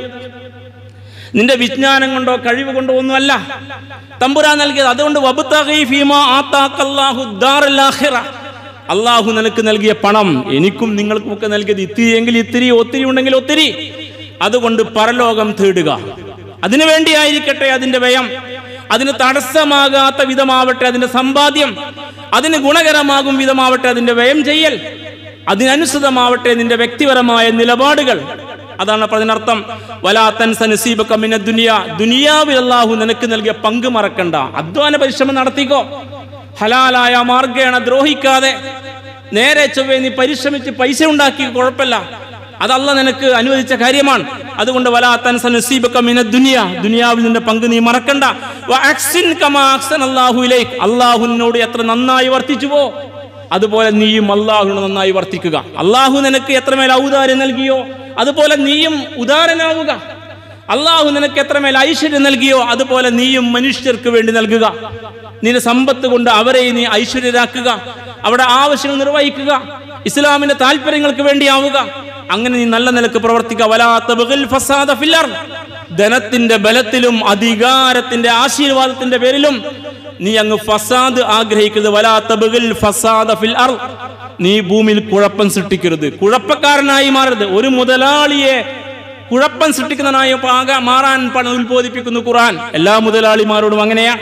നിന്റെ വിജ്ഞാനം കൊണ്ടോ കഴിവ് കൊണ്ടോ ഒന്നുമല്ല തമ്പുരാൻ നൽകിയത് അതുകൊണ്ട് വബ്തഗി ഫീമാ ആതാക്കല്ലാഹു ദാറൽ ആഖിറ. അള്ളാഹു നിനക്ക് നൽകിയ പണം എനിക്കും നിങ്ങൾക്കും ഒക്കെ നൽകിയത് ഇത്തിരി എങ്കിൽ ഇത്തിരി ഒത്തിരി ഉണ്ടെങ്കിൽ ഒത്തിരി അതുകൊണ്ട് പരലോകം തേടുക അതിനു വേണ്ടിയായിരിക്കട്ടെ അതിന്റെ വ്യയം അതിന് തടസ്സമാകാത്ത വിധമാവട്ടെ അതിന്റെ സമ്പാദ്യം അതിന് ഗുണകരമാകും വിധമാവട്ടെ അതിന്റെ വ്യയം ചെയ്യൽ അതിനനുസൃതമാവട്ടെ നിന്റെ വ്യക്തിപരമായ നിലപാടുകൾ അതാണ് പറഞ്ഞതിനർത്ഥം വലാത്തൻ സനസീബക്ക മിന ദുനിയ ദുനിയാവിൽ അള്ളാഹു നിനക്ക് നൽകിയ പങ്ക് മറക്കണ്ട അധ്വാന പരിശ്രമം നടത്തിക്കോ ഹലാലായ മാർഗേണ ദ്രോഹിക്കാതെ നേരെ ചൊവ്വേ നീ പരിശ്രമിച്ച് പൈസ ഉണ്ടാക്കി കുഴപ്പമില്ല അതല്ല നിനക്ക് അനുവദിച്ച കാര്യമാണ് അതുകൊണ്ട് വലാത്തൻ സനസീബക്ക മിന ദുനിയ ദുനിയാവിൽ നിന്റെ പങ്ക് നീ മറക്കണ്ട വ അഹ്സിൻ കമാ അഹ്സന അല്ലാഹു ഇലൈക് അള്ളാഹുവിനോട് എത്ര നന്നായി വർത്തിച്ചുവോ അതുപോലെ നീയും അള്ളാഹുവിനോട് നന്നായി വർത്തിക്കുക അള്ളാഹു നിനക്ക് എത്രമേൽ ഔദാര്യം നൽകിയോ അതുപോലെ നീയും ഉദാരനാവുക അള്ളാഹു നിനക്ക് എത്രമേൽ ഐശ്വര്യം നൽകിയോ അതുപോലെ നീയും മനുഷ്യർക്ക് വേണ്ടി നൽകുക നിന്റെ സമ്പത്ത് കൊണ്ട് അവരെ നീ ഐശ്വര്യരാക്കുക അവിടെ ആവശ്യങ്ങൾ നിർവഹിക്കുക ഇസ്ലാമിന്റെ താല്പര്യങ്ങൾക്ക് വേണ്ടിയാവുക അങ്ങനെ നീ നല്ല നിലക്ക് പ്രവർത്തിക്കുക വലാത്ത ബഗിൽ ഫസാദ ഫിൽ അർദ്. ധനത്തിന്റെ ബലത്തിലും അധികാരത്തിന്റെ ആശീർവാദത്തിന്റെ പേരിലും നീ അങ്ങ് ഫസാദ് ആഗ്രഹിക്കരുത് വലാത്ത ബഗിൽ ഫസാദ ഫിൽ അർദ്. നീ ഭൂമിയിൽ കുഴപ്പം സൃഷ്ടിക്കരുത് കുഴപ്പക്കാരനായി മാറരുത് ഒരു മുതലാളിയെ കുഴപ്പം സൃഷ്ടിക്കുന്നതിനായി പാക- മാറാൻ പണം ഉത്ബോധിപ്പിക്കുന്നു ഖുർആൻ എല്ലാ മുതലാളിമാരോടും അങ്ങനെയാ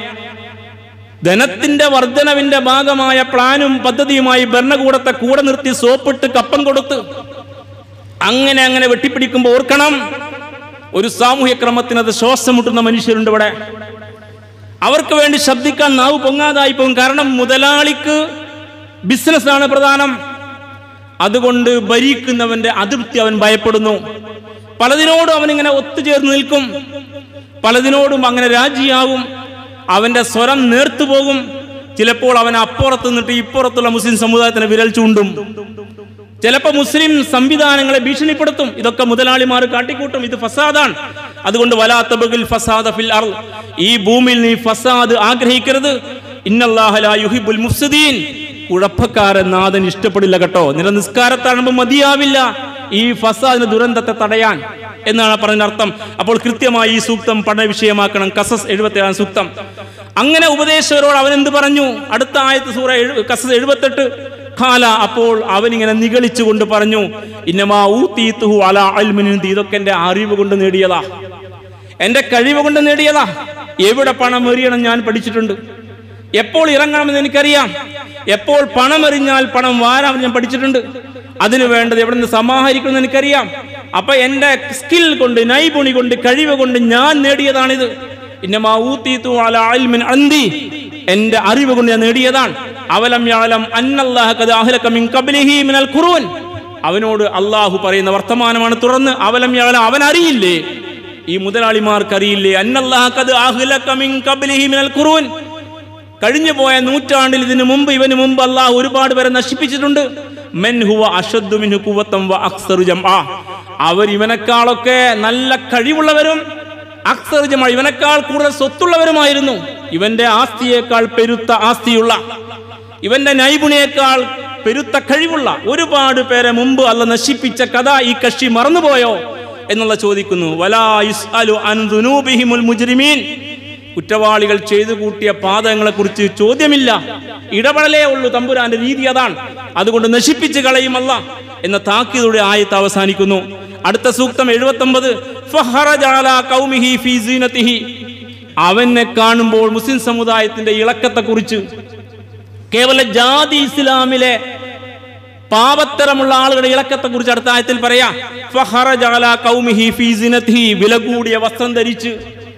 ധനത്തിന്റെ വർധനവിന്റെ ഭാഗമായ പ്ലാനും പദ്ധതിയുമായി ഭരണകൂടത്തെ കൂടെ നിർത്തി സോപ്പിട്ട് കപ്പം കൊടുത്ത് അങ്ങനെ അങ്ങനെ വെട്ടിപ്പിടിക്കുമ്പോൾ ഓർക്കണം ഒരു സാമൂഹ്യ ക്രമത്തിന് അത് ശ്വാസം മുട്ടുന്ന മനുഷ്യരുണ്ട് ഇവിടെ അവർക്ക് വേണ്ടി ശബ്ദിക്കാൻ നാവ് പൊങ്ങാതായി പോകും കാരണം മുതലാളിക്ക് ബിസിനസ്സാണ് പ്രധാനം അതുകൊണ്ട് ഭരിക്കുന്നവന്റെ അതൃപ്തി അവൻ ഭയപ്പെടുന്നു പലതിനോടും അവൻ ഇങ്ങനെ ഒത്തുചേർന്ന് നിൽക്കും പലതിനോടും അങ്ങനെ രാജിയാവും അവന്റെ സ്വരം നേർത്തു പോകും ചിലപ്പോൾ അവൻ അപ്പുറത്ത് നിന്നിട്ട് ഇപ്പുറത്തുള്ള മുസ്ലിം സമുദായത്തിന് വിരൽ ചൂണ്ടും ചിലപ്പോൾ മുസ്ലിം സംവിധാനങ്ങളെ ഭീഷണിപ്പെടുത്തും ഇതൊക്കെ മുതലാളിമാർ കാട്ടിക്കൂട്ടും ഇത് ഫസാദാണ് അതുകൊണ്ട് വലാത്ത ബഗിൽ ഫസാദ ഫിൽ അർള് ഈ ഭൂമിയിൽ നീ ഫസാദ് ആഗ്രഹിക്കരുത് ഇന്നല്ലാഹ ലാ യുഹിബ്ബുൽ മുഫ്സിദീൻ കുഴപ്പക്കാരൻ നാഥൻ ഇഷ്ടപ്പെടില്ല കേട്ടോ നിന്റെ നിസ്കാരത്താകുമ്പോൾ മതിയാവില്ല ഈ ഫസാദിന് ദുരന്തത്തെ തടയാൻ എന്നാണ് പറഞ്ഞ അർത്ഥം അപ്പോൾ കൃത്യമായി ഈ സൂക്തം പഠന വിഷയമാക്കണം കസസ് എഴുപത്തി സൂക്തം അങ്ങനെ ഉപദേശകരോട് അവൻ എന്ത് പറഞ്ഞു അടുത്ത ആയത്ത് സൂറ എഴു- കസസ് എഴുപത്തെട്ട് ഖാല അപ്പോൾ അവനിങ്ങനെ നിഗളിച്ചുകൊണ്ട് പറഞ്ഞു ഇന്നമാ ഊത്തീത്തുഹു അല അൽമിനി ഇതൊക്കെ എന്റെ അറിവ് കൊണ്ട് നേടിയതാ എൻ്റെ കഴിവ് കൊണ്ട് നേടിയതാ എവിടെ പണം എറിയണം ഞാൻ പഠിച്ചിട്ടുണ്ട് എപ്പോൾ ഇറങ്ങണമെന്ന് എനിക്കറിയാം എപ്പോൾ പണം എറിഞ്ഞാൽ പണം വാരാൻ ഞാൻ പഠിച്ചിട്ടുണ്ട് അതിനു വേണ്ടത് എവിടെ നിന്ന് സമാഹരിക്കണമെന്ന് എനിക്കറിയാം അപ്പൊ എൻ്റെ സ്കിൽ കൊണ്ട് നൈപുണി കൊണ്ട് കഴിവ് കൊണ്ട് ഞാൻ നേടിയതാണിത് ഇന്നമാ ഊത്തീതു അലാ ഇൽമിൻ അന്തി എന്റെ അറിവ് കൊണ്ട് ഞാൻ നേടിയതാണ് അവലം യാലം അന്നല്ലാഹ ഖദ അഹ്ലക മിൻ ഖബ്ലിഹി മിനൽ ഖുറൂൻ അവനോട് അള്ളാഹു പറയുന്ന വർത്തമാനമാണ് തുറന്ന് അവലം യാലം അവൻ അറിയില്ലേ ഈ മുതലാളിമാർക്ക് അറിയില്ലേ അന്നല്ലാഹ ഖദ അഹ്ലക മിൻ ഖബ്ലിഹി മിനൽ ഖുറൂൻ കഴിഞ്ഞു പോയ നൂറ്റാണ്ടിൽ ഇതിനു മുമ്പ് ഇവന് മുമ്പ് അള്ളാഹു ഒരുപാട് പേരെ നശിപ്പിച്ചിട്ടുണ്ട് മെൻ ഹുവ അഷദ്ദു മിൻഹു ഖുവ്വത്തൻ വ അക്സറു ജംആ അവർ ഇവനേക്കാളൊക്കെ നല്ല കഴിവുള്ളവരും അക്സർ ജമാ ഇവനേക്കാൾ കൂടുതൽ സ്വത്തുള്ളവരുമായിരുന്നു ഇവന്റെ ആസ്തിയേക്കാൾ പെരുത്ത ആസ്തിയുള്ള ഇവന്റെ നൈപുണിയേക്കാൾ പെരുത്ത കഴിവുള്ള ഒരുപാട് പേരെ മുമ്പ് അല്ല നശിപ്പിച്ച കഥ ഈ കക്ഷി മറന്നുപോയോ എന്നുള്ള ചോദിക്കുന്നു വലാ യുസ്അലു അൻ ദുനൂബിഹിമുൽ മുജ്രിമീൻ കുറ്റവാളികൾ ചെയ്തു കൂട്ടിയ പാതകങ്ങളെ കുറിച്ച് ചോദ്യമില്ല ഇടപെടലേ ഉള്ളൂ തമ്പുരാന്റെ രീതി അതാണ് അതുകൊണ്ട് നശിപ്പിച്ച് കളയുമല്ല എന്ന താക്കീതോടെ ആയത്ത് അവസാനിക്കുന്നു അടുത്ത സൂക്തം എഴുപത്തൊമ്പത് അവനെ കാണുമ്പോൾ മുസ്ലിം സമുദായത്തിന്റെ ഇളക്കത്തെ കുറിച്ച് കേവല ജാതി ഇസ്ലാമിലെ പാപത്തരമുള്ള ആളുകളുടെ ഇളക്കത്തെ കുറിച്ച് അടുത്ത ആയത്തിൽ പറയാ ഫഹറജ അലാ ഖൗമിഹി ഫീ സിനത്തിഹി വില കൂടിയ വസ്ത്രം ധരിച്ച്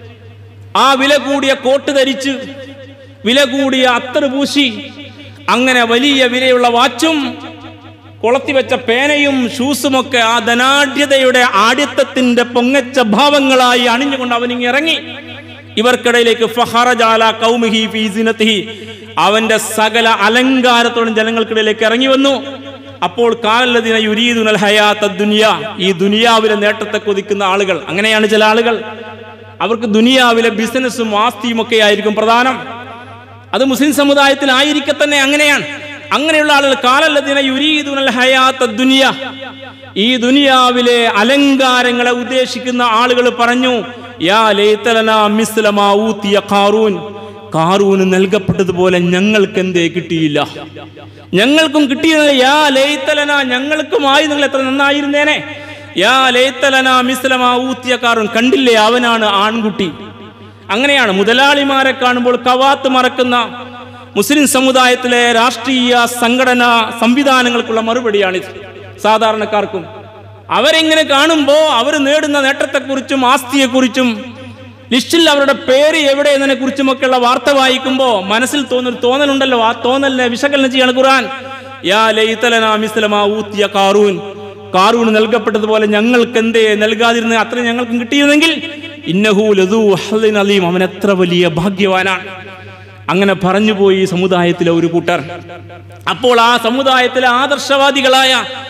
ആ വില കൂടിയ കോട്ട് ധരിച്ച് വില കൂടിയ അത്തറ് പൂശി അങ്ങനെ വലിയ വിലയുള്ള വാച്ചും കൊളത്തിവെച്ച പേനയും ഷൂസുമൊക്കെ ആ ധനാഢ്യതയുടെ ആഢ്യത്വത്തിന്റെ പൊങ്ങച്ച ഭാവങ്ങളായി അണിഞ്ഞുകൊണ്ട് അവനിങ്ങി ഇറങ്ങി ഇവർക്കിടയിലേക്ക് ഫഹറജാല കൗമിഹി ഫീസിനത്തിഹി അവന്റെ സകല അലങ്കാരത്തോടും ജനങ്ങൾക്കിടയിലേക്ക് ഇറങ്ങി വന്നു അപ്പോൾ കാലല്ലതിന യുരീദുനൽ ഹയാത്ത ദുനിയ ഈ ദുനിയാവിലെ നേട്ടത്തെ കൊതിക്കുന്ന ആളുകൾ അങ്ങനെയാണ് ചില ആളുകൾ അവർക്ക് ദുനിയാവിലെ ബിസിനസ്സും ആസ്തിയും ഒക്കെ ആയിരിക്കും പ്രധാനം അത് മുസ്ലിം സമുദായത്തിൽ ആയിരിക്കെ തന്നെ അങ്ങനെയാണ് അങ്ങനെയുള്ള ആളുകൾ കാലല്ലതിന യുരീദുനൽ ഹയാത്ത ദുനിയ ഈ ദുനിയാവിലെ അലങ്കാരങ്ങളെ ഉദ്ദേശിക്കുന്ന ആളുകൾ പറഞ്ഞു യാ ലൈതലന മിസ്ലമാ ഊതിയ ഖാറൂൻ കാറൂന് നൽകപ്പെട്ടതുപോലെ ഞങ്ങൾക്ക് എന്തേ കിട്ടിയില്ല ഞങ്ങൾക്കും കിട്ടിയില്ല യാ ലൈത്തലന ഞങ്ങൾക്കുമായി നിങ്ങൾ എത്ര നന്നായിരുന്നേനെ യാ ലൈത്തലന മിസ്ലമാ ഊത്തിയ കാറൂൻ കണ്ടില്ലേ അവനാണ് ആൺകുട്ടി അങ്ങനെയാണ് മുതലാളിമാരെ കാണുമ്പോൾ കവാത്ത് മറക്കുന്ന മുസ്ലിം സമുദായത്തിലെ രാഷ്ട്രീയ സംഘടന സംവിധാനങ്ങൾക്കുള്ള മറുപടിയാണിത് സാധാരണക്കാർക്കും അവരെങ്ങനെ കാണുമ്പോൾ അവർ നേടുന്ന നേട്ടത്തെക്കുറിച്ചും ആസ്തിയെക്കുറിച്ചും ലിസ്റ്റിൽ അവരുടെ പേര് എവിടെ എന്നതിനെ കുറിച്ചുമൊക്കെയുള്ള വാർത്ത വായിക്കുമ്പോൾ മനസ്സിൽ തോന്നുന്ന തോന്നലുണ്ടല്ലോ ആ തോന്നലിനെ വിശകലനം ചെയ്യാണ് ഖുർആൻ യാ ലൈതലനാ മിസ്ലമാ ഊത്തിയ കാറൂൻ കാറൂന് നൽകപ്പെട്ടതുപോലെ ഞങ്ങൾക്ക് എന്തേ നൽകാതിരുന്ന അത്ര ഞങ്ങൾക്കും കിട്ടിയിരുന്നെങ്കിൽ ഇന്നഹു ലദൂ ഹദ്ദിൻ അലീം അവൻ എത്ര വലിയ ഭാഗ്യവാനാണ് അങ്ങനെ പറഞ്ഞുപോയി ഈ സമുദായത്തിലെ ഒരു കൂട്ടർ അപ്പോൾ ആ സമുദായത്തിലെ ആദർശവാദികളായ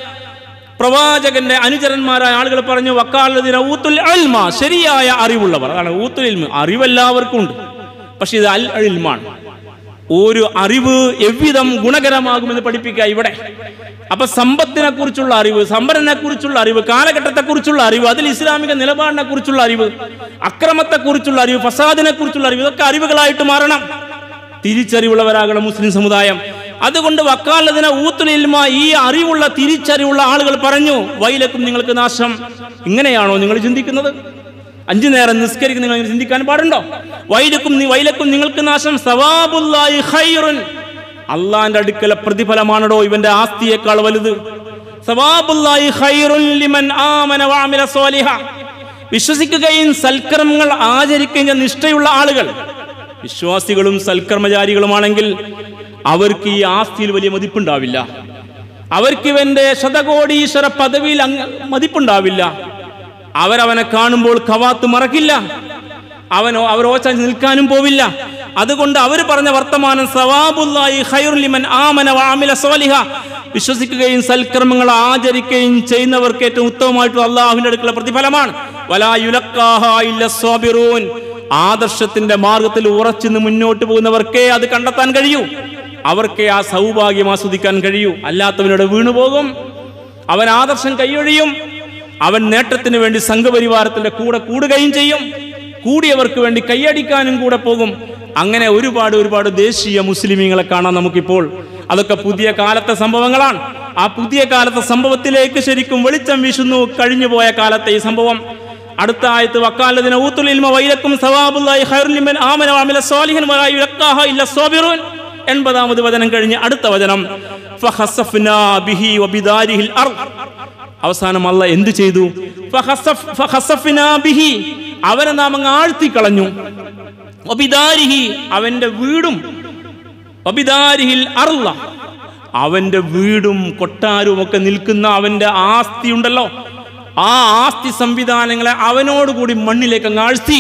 പ്രവാചകന്റെ അനുചരന്മാരായ ആളുകൾ പറഞ്ഞു വക്കാലതിന ഊത്തുൽ അൽമ ശരിയായ അറിവുള്ളവർ അതാണ് ഊത്തുൽ ഇൽമ അറിവെല്ലാവർക്കും ഉണ്ട് പക്ഷെ ഇത് അൽ അൽമാണ് ഒരു അറിവ് എவ்விதം ഗുണകരമാകുമെന്ന് പഠിപ്പിക്കുക ഇവിടെ അപ്പൊ സമ്പത്തിനെ കുറിച്ചുള്ള അറിവ് സമ്പന്നനെ കുറിച്ചുള്ള അറിവ് കാലഘട്ടത്തെ കുറിച്ചുള്ള അറിവ് അതിൽ ഇസ്ലാമിക നിലപാടിനെ കുറിച്ചുള്ള അറിവ് അക്രമത്തെ കുറിച്ചുള്ള അറിവ് ഫസാദിനെ കുറിച്ചുള്ള അറിവ് ഇതൊക്കെ അറിവുകളായിട്ട് മാറണം തിരിച്ചറിവുള്ളവരാകണം മുസ്ലിം സമുദായം അതുകൊണ്ട് വക്കാലതിന ഊത്തുലിൽമ ഈ അറിവുള്ള തിരിച്ചറിവുള്ള ആളുകൾ പറഞ്ഞു വൈലക്കും നിങ്ങൾക്ക് നാശം ഇങ്ങനെയാണോ നിങ്ങൾ ചിന്തിക്കുന്നത് അഞ്ചു നേരം നിസ്കരിക്കുന്ന നിങ്ങൾ ചിന്തിക്കാൻ പാടുണ്ടോ വൈലക്കും നി- വൈലക്കും നിങ്ങൾക്ക് നാശം സവാബുല്ലാഹി ഖൈറുൻ അള്ളാന്റെ അടുക്കലെ പ്രതിഫലമാണോ ഇവന്റെ ആസ്തിയേക്കാൾ വലുത് സവാബുല്ലാഹി ഖൈറുൻ ലിമൻ ആമന വഅമില സ്വാലിഹ വിശ്വസിക്കുകയും സൽക്കർമ്മങ്ങൾ ആചരിക്കുകയും ചെയ്യുന്ന നിഷ്ഠയുള്ള ആളുകൾ വിശ്വാസികളും സൽക്കർമ്മചാരികളുമാണെങ്കിൽ അവർക്ക് ഈ ആസ്തിയിൽ വലിയ മതിപ്പുണ്ടാവില്ല അവർക്ക് ഇവന്റെ ശതകോടീശ്വര പദവിയിൽ അങ്ങ് മതിപ്പുണ്ടാവില്ല അവരവനെ കാണുമ്പോൾ കവാത്ത് മറക്കില്ല അവനോ അവരോച്ച നിൽക്കാനും പോവില്ല അതുകൊണ്ട് അവർ പറഞ്ഞ വർത്തമാനം സവാബുല്ലാഹി ഖൈറുൽ ലിമൻ ആമന വഅമില സ്വാലിഹ വിശ്വസിക്കുകയും സൽക്കർമ്മങ്ങൾ ആചരിക്കുകയും ചെയ്യുന്നവർക്ക് ഏറ്റവും ഉത്തമമായിട്ടുള്ള അള്ളാഹുവിന്റെ അടുക്കുള്ള പ്രതിഫലമാണ് വലാ യുലക്കാഹ ഇല്ല സ്വാബിറൂൻ ആദർശത്തിന്റെ മാർഗത്തിൽ ഉറച്ചു മുന്നോട്ട് പോകുന്നവർക്കേ അത് കണ്ടെത്താൻ കഴിയൂ അവർക്കേ ആ സൗഭാഗ്യം ആസ്വദിക്കാൻ കഴിയൂ അല്ലാത്തവനോട് വീണുപോകും അവൻ ആദർശം കൈയൊഴിയും അവൻ നേട്ടത്തിന് വേണ്ടി സംഘപരിവാരത്തിന്റെ കൂടെ കൂടുകയും ചെയ്യും കൂടിയവർക്ക് വേണ്ടി കൈയടിക്കാനും കൂടെ പോകും അങ്ങനെ ഒരുപാട് ഒരുപാട് ദേശീയ മുസ്ലിമീങ്ങളെ കാണാം നമുക്കിപ്പോൾ അതൊക്കെ പുതിയ കാലത്തെ സംഭവങ്ങളാണ് ആ പുതിയ കാലത്തെ സംഭവത്തിലേക്ക് ശരിക്കും വെളിച്ചം വീശുന്നു കഴിഞ്ഞു പോയ കാലത്തെ ഈ സംഭവം അടുത്ത ആയത്ത് വക്കാലതിന് ഊത്തുൽ ഇൽമ വൈലക്കും സവാബുല്ലാഹി ഖൈറുൽ ലിമൻ ആമന വഅമില സ്വാലിഹൻ വലാ യുലഖാഹ ഇല്ല സ്വാബിറൂൻ എൺപതാമത് വചനം കഴിഞ്ഞ് അടുത്ത വചനം ഫഖസഫ്നാ ബിഹി വബിദാരിഹിൽ അർദ് അവസാനം അല്ല എന്ത് ചെയ്തു ഫഖസഫ്- ഫഖസഫ്നാ ബിഹി അവനെ നാം അങ്ങ് ആഴ്ത്തിക്കളഞ്ഞു വബിദാരിഹി അവന്റെ വീടും വബിദാരിഹിൽ അർള അവന്റെ വീടും കൊട്ടാരവും ഒക്കെ നിൽക്കുന്ന അവന്റെ ആസ്തി ഉണ്ടല്ലോ ആ ആസ്തി സംവിധാനങ്ങളെ അവനോടുകൂടി മണ്ണിലേക്ക് അങ്ങ് ആഴ്ത്തി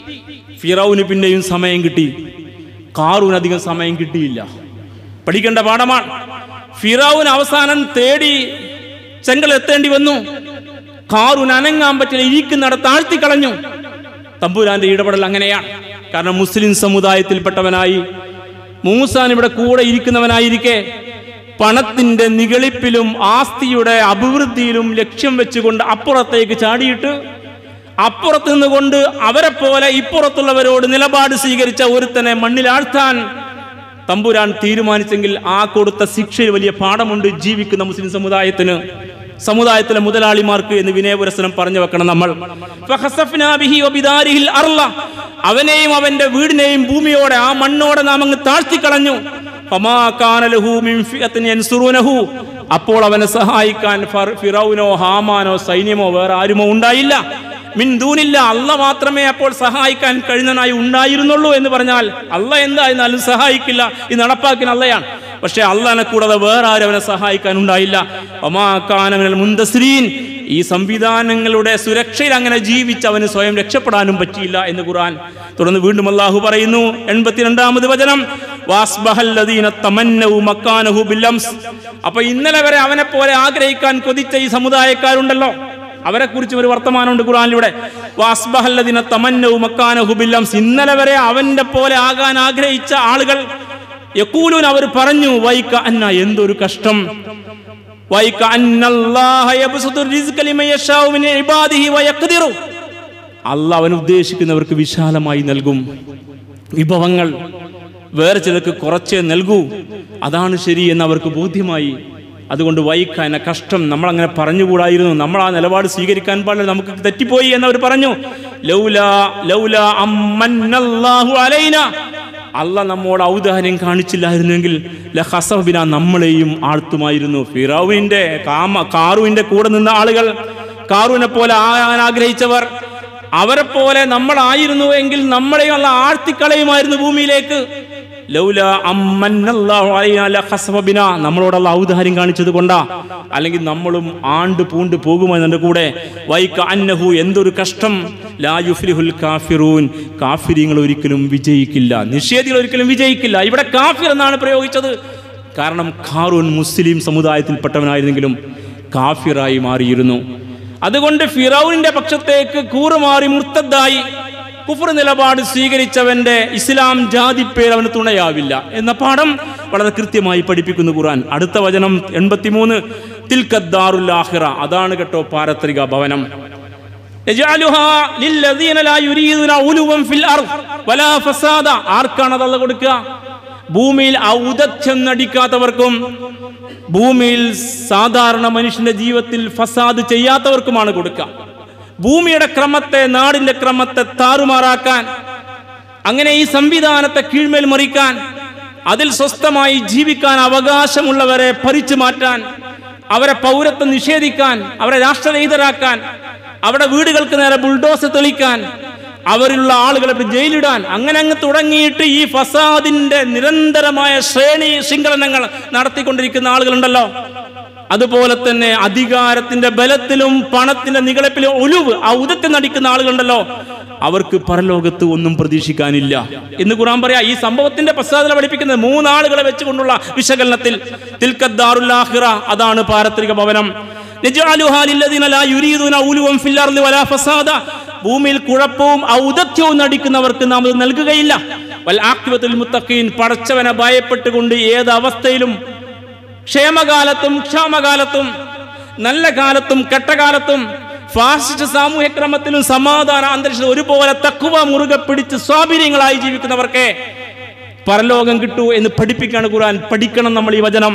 ഫിറൌന് പിന്നെയും സമയം കിട്ടി കാറൂന് അധികം സമയം കിട്ടിയില്ല പഠിക്കേണ്ട പാഠമാണ് ഫിറൌൻ അവസാനം തേടി ചെങ്കൽ എത്തേണ്ടി വന്നു കാറൂന് അനങ്ങാൻ പറ്റില്ല ഇരിക്കുന്നിടത്ത് ആഴ്ത്തി കളഞ്ഞു തമ്പുരാന്റെ ഇടപെടൽ അങ്ങനെയാണ് കാരണം മുസ്ലിം സമുദായത്തിൽപ്പെട്ടവനായി മൂസാൻ ഇവിടെ കൂടെ ഇരിക്കുന്നവനായിരിക്കെ പണത്തിന്റെ നിഗളിപ്പിലും ആസ്തിയുടെ അഭിവൃദ്ധിയിലും ലക്ഷ്യം വെച്ചുകൊണ്ട് അപ്പുറത്തേക്ക് ചാടിയിട്ട് അപ്പുറത്ത് നിന്നുകൊണ്ട് അവരെ പോലെ ഇപ്പുറത്തുള്ളവരോട് നിലപാട് സ്വീകരിച്ച ഒരുത്തനെ മണ്ണിലാഴ്ത്താൻ തമ്പുരാൻ തീരുമാനിച്ചെങ്കിൽ ആ കൊടുത്ത ശിക്ഷയിൽ വലിയ പാഠമുണ്ട് ജീവിക്കുന്ന മുസ്ലിം സമുദായത്തിന് സമുദായത്തിലെ മുതലാളിമാർക്ക് എന്ന് വിനയപുരസനം പറഞ്ഞു വെക്കണം നമ്മൾ ഫഖസഫ്നാ ബിഹി വബിദാരിഹിൽ അർള. അവനെയും അവന്റെ വീടിനെയും ഭൂമിയോടെ ആ മണ്ണോടെ നാം അങ്ങ് താഴ്ത്തിക്കളഞ്ഞു ഫമാ കാന ലഹു മിൻ ഫിഅത്തിൻ യൻസുറൂനഹു. അപ്പോൾ അവനെ സഹായിക്കാൻ ഫർ- ഫിറൗനോ ഹാമാനോ സൈന്യമോ വേറെ ആരുമോ ഉണ്ടായില്ല മിൻ ദൂനില്ല അല്ല മാത്രമേ അപ്പോൾ സഹായിക്കാൻ കഴിഞ്ഞനായി ഉണ്ടായിരുന്നുള്ളൂ എന്ന് പറഞ്ഞാൽ അല്ല എന്തായിരുന്നാലും സഹായിക്കില്ല ഇത് നടപ്പാക്കുന്ന അല്ലയാണ് പക്ഷെ അള്ളഹാനെ കൂടാതെ വേറെ ആരും അവനെ സഹായിക്കാൻ ഉണ്ടായില്ല ഒമാക്കാനവനൽ മുന്തസ്രീൻ ഈ സംവിധാനങ്ങളുടെ സുരക്ഷയിൽ അങ്ങനെ ജീവിച്ച് അവന് സ്വയം രക്ഷപ്പെടാനും പറ്റിയില്ല എന്ന് ഖുർആൻ തുടർന്ന് വീണ്ടും അള്ളാഹു പറയുന്നു എൺപത്തിരണ്ടാമത് വചനം വാസ്ബഹല്ലദീന തമന്നഹു മക്കാനഹു ബില്ലംസ് അപ്പൊ ഇന്നലെ വരെ അവനെ പോലെ ആഗ്രഹിക്കാൻ കൊതിച്ച ഈ സമുദായക്കാരുണ്ടല്ലോ അവരെ കുറിച്ചും ഒരു വർത്തമാനമുണ്ട് ഖുർആനിലൂടെ വാസ്ബഹല്ലദിന തമന്നഹു മക്കാനഹു ബില്ലംസ് ഇന്നലെ വരെ അവന്റെ പോലെ ആകാൻ ആഗ്രഹിച്ച ആളുകൾ യക്കൂലൂൻ അവർ പറഞ്ഞു വൈക അന്ന എന്തൊരു കഷ്ടം വൈക അന്നല്ലാഹ യബ്സുതു റിസ്ക ലിമൻ യശാഉ മിൻ ഇബാദിഹി വയഖ്ദിറു അള്ളാഹ് അവൻ ഉദ്ദേശിക്കുന്നവർക്ക് വിശാലമായി നൽകും വിഭവങ്ങൾ വേറെ ചിലർക്ക് കുറച്ചേ നൽകൂ അതാണ് ശരി എന്ന് അവർക്ക് ബോധ്യമായി അതുകൊണ്ട് വൈക്കാൻ കഷ്ടം നമ്മൾ അങ്ങനെ പറഞ്ഞുകൂടായിരുന്നു നമ്മൾ ആ നിലപാട് സ്വീകരിക്കാൻ പാടില്ല നമുക്ക് തെറ്റിപ്പോയി എന്നവർ പറഞ്ഞു ലൗല ലൗല അമ്മന്നല്ലാഹു അലൈന അല്ല നമ്മോട് ഔദാര്യം കാണിച്ചില്ലായിരുന്നെങ്കിൽ ലഹസബിന നമ്മളെയും ആഴ്ത്തുമായിരുന്നു ഫിറാവിന്റെ കാമ കാറുവിന്റെ കൂടെ നിന്ന ആളുകൾ കാറുവിനെ പോലെ ആകാൻ ആഗ്രഹിച്ചവർ അവരെ പോലെ നമ്മളായിരുന്നു എങ്കിൽ നമ്മളെയും അല്ല ആഴ്ത്തിക്കളയുമായിരുന്നു ഭൂമിയിലേക്ക് ലൗല അമ്മന്നല്ലാഹു അലൈനാ ലഖസഫ ബിനാ നമ്മളോടുള്ള ഔദാര്യം കാണിച്ചത് കൊണ്ടാ അല്ലെങ്കിൽ നമ്മളും ആണ്ട് പൂണ്ട് പോകുമെന്നെ കൂടെ വൈക അന്നഹു എന്തൊരു കഷ്ടം ലാ യുഫ്ലിഹുൽ കാഫിറൂൻ കാഫിരിങ്ങൾ ഒരിക്കലും വിജയിക്കില്ല നിഷേധികൾ ഒരിക്കലും വിജയിക്കില്ല ഇവിടെ കാഫിർ എന്നാണ് പ്രയോഗിച്ചത് കാരണം ഖാറൂൻ മുസ്ലിം സമുദായത്തിൽപ്പെട്ടവനായിരുന്നെങ്കിലും കാഫിറായി മാറിയിരുന്നു അതുകൊണ്ട് ഫിറൌനിന്റെ പക്ഷത്തേക്ക് കൂറുമാറി മുർത്തദ്ദായി കുഫർ നിലപാട് സ്വീകരിച്ചവന്റെ ഇസ്ലാം ജാതിപ്പേർ അവന് തുണയാവില്ല എന്ന പാഠം വളരെ കൃത്യമായി പഠിപ്പിക്കുന്നു ഖുർആൻ അടുത്ത വചനം എൺപത്തിമൂന്ന് തിൽക്കദ്ദാറുല്ലാഹിറ അതാണ് കേട്ടോ പാരത്രിക ഭവനം യജഅലുഹാ ലില്ലദീന ലാ യുരീദുന ഉലുവൻ ഫിൽ അർദ് വലാ ഫസാദ ആർക്കാണ് അതല്ല കൊടുക്കുക ഭൂമിയിൽ ഔദത്യം നടിക്കാത്തവർക്കും ഭൂമിയിൽ സാധാരണ മനുഷ്യന്റെ ജീവിതത്തിൽ ഫസാദ് ചെയ്യാത്തവർക്കുമാണ് കൊടുക്കുക ഭൂമിയുടെ ക്രമത്തെ നാടിന്റെ ക്രമത്തെ താറുമാറാക്കാൻ അങ്ങനെ ഈ സംവിധാനത്തെ കീഴ്മേൽ മറിക്കാൻ അതിൽ സ്വസ്ഥമായി ജീവിക്കാൻ അവകാശമുള്ളവരെ ഭരിച്ചു മാറ്റാൻ അവരെ പൗരത്വം നിഷേധിക്കാൻ അവരെ രാഷ്ട്രരഹിതരാക്കാൻ അവരുടെ വീടുകൾക്ക് നേരെ ബുൾഡോസ് തെളിക്കാൻ അവരിലുള്ള ആളുകളെ ഇട്ട് ജയിലിടാൻ അങ്ങനെ അങ്ങ് തുടങ്ങിയിട്ട് ഈ ഫസാദിന്റെ നിരന്തരമായ ശ്രേണി ശൃംഖലനങ്ങൾ നടത്തിക്കൊണ്ടിരിക്കുന്ന ആളുകളുണ്ടല്ലോ അതുപോലെ തന്നെ അധികാരത്തിന്റെ ബലത്തിലും പണത്തിന്റെ നികളപ്പിലും ഒലിവ് ആ ഉദത്തെ നടിക്കുന്ന ആളുകളുണ്ടല്ലോ അവർക്ക് പരലോകത്ത് ഒന്നും പ്രതീക്ഷിക്കാനില്ല എന്ന് ഖുറാൻ പറയാ ഈ സംഭവത്തിന്റെ പശ്ചാത്തലം പഠിപ്പിക്കുന്നത് മൂന്നാളുകളെ വെച്ചുകൊണ്ടുള്ള വിശകലനത്തിൽ തിൽക്കദ്ദാറുല്ലാഹിറ അതാണ് പാരത്രിക ഭവനം നജ്അലുഹാ ലില്ലദീന ലാ യുരീദൂന ഉലുവൻ ഫിൽ അർളി വലാ ഫസാദ ഭൂമിയിൽ കുഴപ്പവും ഔദത്യവും നടിക്കുന്നവർക്ക് നാം ഇത് നൽകുകയില്ല വൽ ആഖിബത്തുൽ മുത്തഖീൻ പടച്ചവനെ ഭയപ്പെട്ടുകൊണ്ട് ഏത് അവസ്ഥയിലും ക്ഷേമകാലത്തും ക്ഷാമകാലത്തും നല്ല കാലത്തും കെട്ടകാലത്തും ഫാസിസ്റ്റ് സാമൂഹ്യ ക്രമത്തിലും സമാധാന അന്തരീക്ഷത്തിൽ ഒരുപോലെ തക്കുവ മുറുകെ പിടിച്ച് സ്വാധീനങ്ങളായി ജീവിക്കുന്നവർക്ക് പരലോകം കിട്ടൂ എന്ന് പഠിപ്പിക്കാണ് ഖുർആൻ പഠിക്കണം നമ്മൾ ഈ വചനം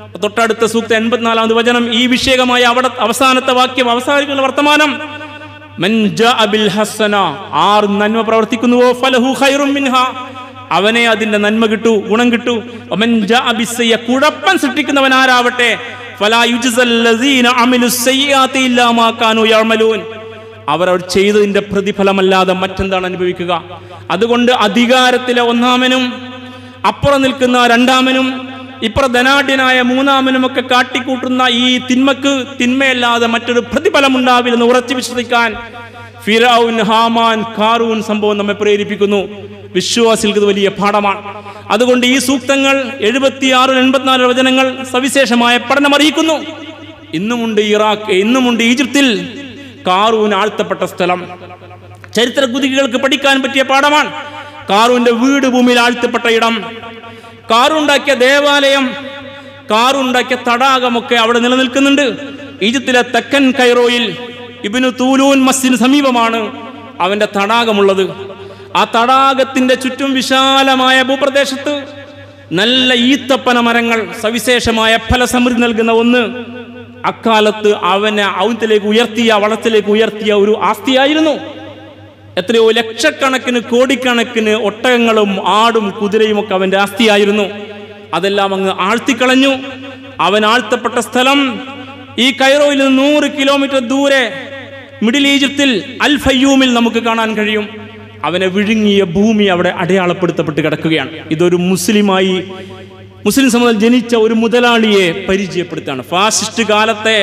തൊട്ടടുത്ത സൂക്ത എൺപത്തിനാലാമത് വചനം ഈ വിഷയകമായ അവിടെ അവസാനത്തെ വാക്യം അവസാനിക്കുന്ന വർത്തമാനം മൻ ജാഅ ബിൽ ഹസന ആർ നന്മ പ്രവർത്തിക്കുന്നുവോ ഫലഹു ഖൈറും മിൻഹ അവനെ അതിന്റെ നന്മ കിട്ടൂ ഗുണം കിട്ടൂ വമൻ ജാഅ ബിസ്സയ്യ കുഴപ്പം സൃഷ്ടിക്കുന്നവൻ ആരാവട്ടെ ഫലാ യുജ്സൽ ലസീന അമിലുസ് സയ്യാത്തി ഇല്ലാ മാ കാനൂ യഅമലൂൻ അവർ അവർ ചെയ്തതിന്റെ പ്രതിഫലമല്ലാതെ മറ്റെന്താണ് അനുഭവിക്കുക അതുകൊണ്ട് അധികാരത്തിലെ ഒന്നാമനും അപ്പുറം നിൽക്കുന്ന രണ്ടാമനും ഇപ്പുറ ധനാഢ്യനായ മൂന്നാമനും ഒക്കെ കാട്ടിക്കൂട്ടുന്ന ഈ തിന്മക്ക് തിന്മയല്ലാതെ മറ്റൊരു പ്രതിഫലം ഉണ്ടാവില്ലെന്ന് ഉറച്ചു വിശ്വസിക്കാൻ ഫിറൌൻ ഹാമാൻ കാറൂൻ സംഭവം നമ്മെ പ്രേരിപ്പിക്കുന്നു വിശ്വാസികൾക്ക് ഇത് വലിയ പാഠമാണ് അതുകൊണ്ട് ഈ സൂക്തങ്ങൾ എഴുപത്തിയാറ് എൺപത്തിനാല് വചനങ്ങൾ സവിശേഷമായ പഠനം അറിയിക്കുന്നു ഇന്നുമുണ്ട് ഇറാഖ് ഇന്നുമുണ്ട് ഈജിപ്തിൽ കാറൂൻ ആഴ്ത്തപ്പെട്ട സ്ഥലം ചരിത്ര കുതികൾക്ക് പഠിക്കാൻ പറ്റിയ പാഠമാണ് കാറൂന്റെ വീട് ഭൂമിയിൽ ആഴ്ത്തപ്പെട്ട ഇടം കാറുണ്ടാക്കിയ ദേവാലയം കാറുണ്ടാക്കിയ തടാകമൊക്കെ അവിടെ നിലനിൽക്കുന്നുണ്ട് ഈജിപ്തിലെ തെക്കൻ കൈറോയിൽ ഇബിനു തൂലൂൻ മസ്സിന് സമീപമാണ് അവന്റെ തടാകമുള്ളത് ആ തടാകത്തിന്റെ ചുറ്റും വിശാലമായ ഭൂപ്രദേശത്ത് നല്ല ഈത്തപ്പന മരങ്ങൾ സവിശേഷമായ ഫലസമൃദ്ധി നൽകുന്ന ഒന്ന് അക്കാലത്ത് അവനെ ഔന്നത്തിലേക്ക് ഉയർത്തിയ വളത്തിലേക്ക് ഉയർത്തിയ ഒരു ആസ്തിയായിരുന്നു എത്രയോ ലക്ഷക്കണക്കിന് കോടിക്കണക്കിന് ഒട്ടകങ്ങളും ആടും കുതിരയും ഒക്കെ അവന്റെ ആസ്തിയായിരുന്നു അതെല്ലാം അങ്ങ് ആഴ്ത്തിക്കളഞ്ഞു അവൻ ആഴ്ത്തപ്പെട്ട സ്ഥലം ഈ കൈറോയിൽ നിന്ന് നൂറ് കിലോമീറ്റർ ദൂരെ മിഡിൽ ഈജിപ്തിൽ അൽ ഫയ്യൂമിൽ നമുക്ക് കാണാൻ കഴിയും അവനെ വിഴുങ്ങിയ ഭൂമി അവിടെ അടയാളപ്പെടുത്തപ്പെട്ട് കിടക്കുകയാണ് ഇതൊരു മുസ്ലിമായി മുസ്ലിം സമുദായം ജനിച്ച ഒരു മുതലാളിയെ പരിചയപ്പെടുത്താണ് ഫാസിസ്റ്റ് കാലത്തെ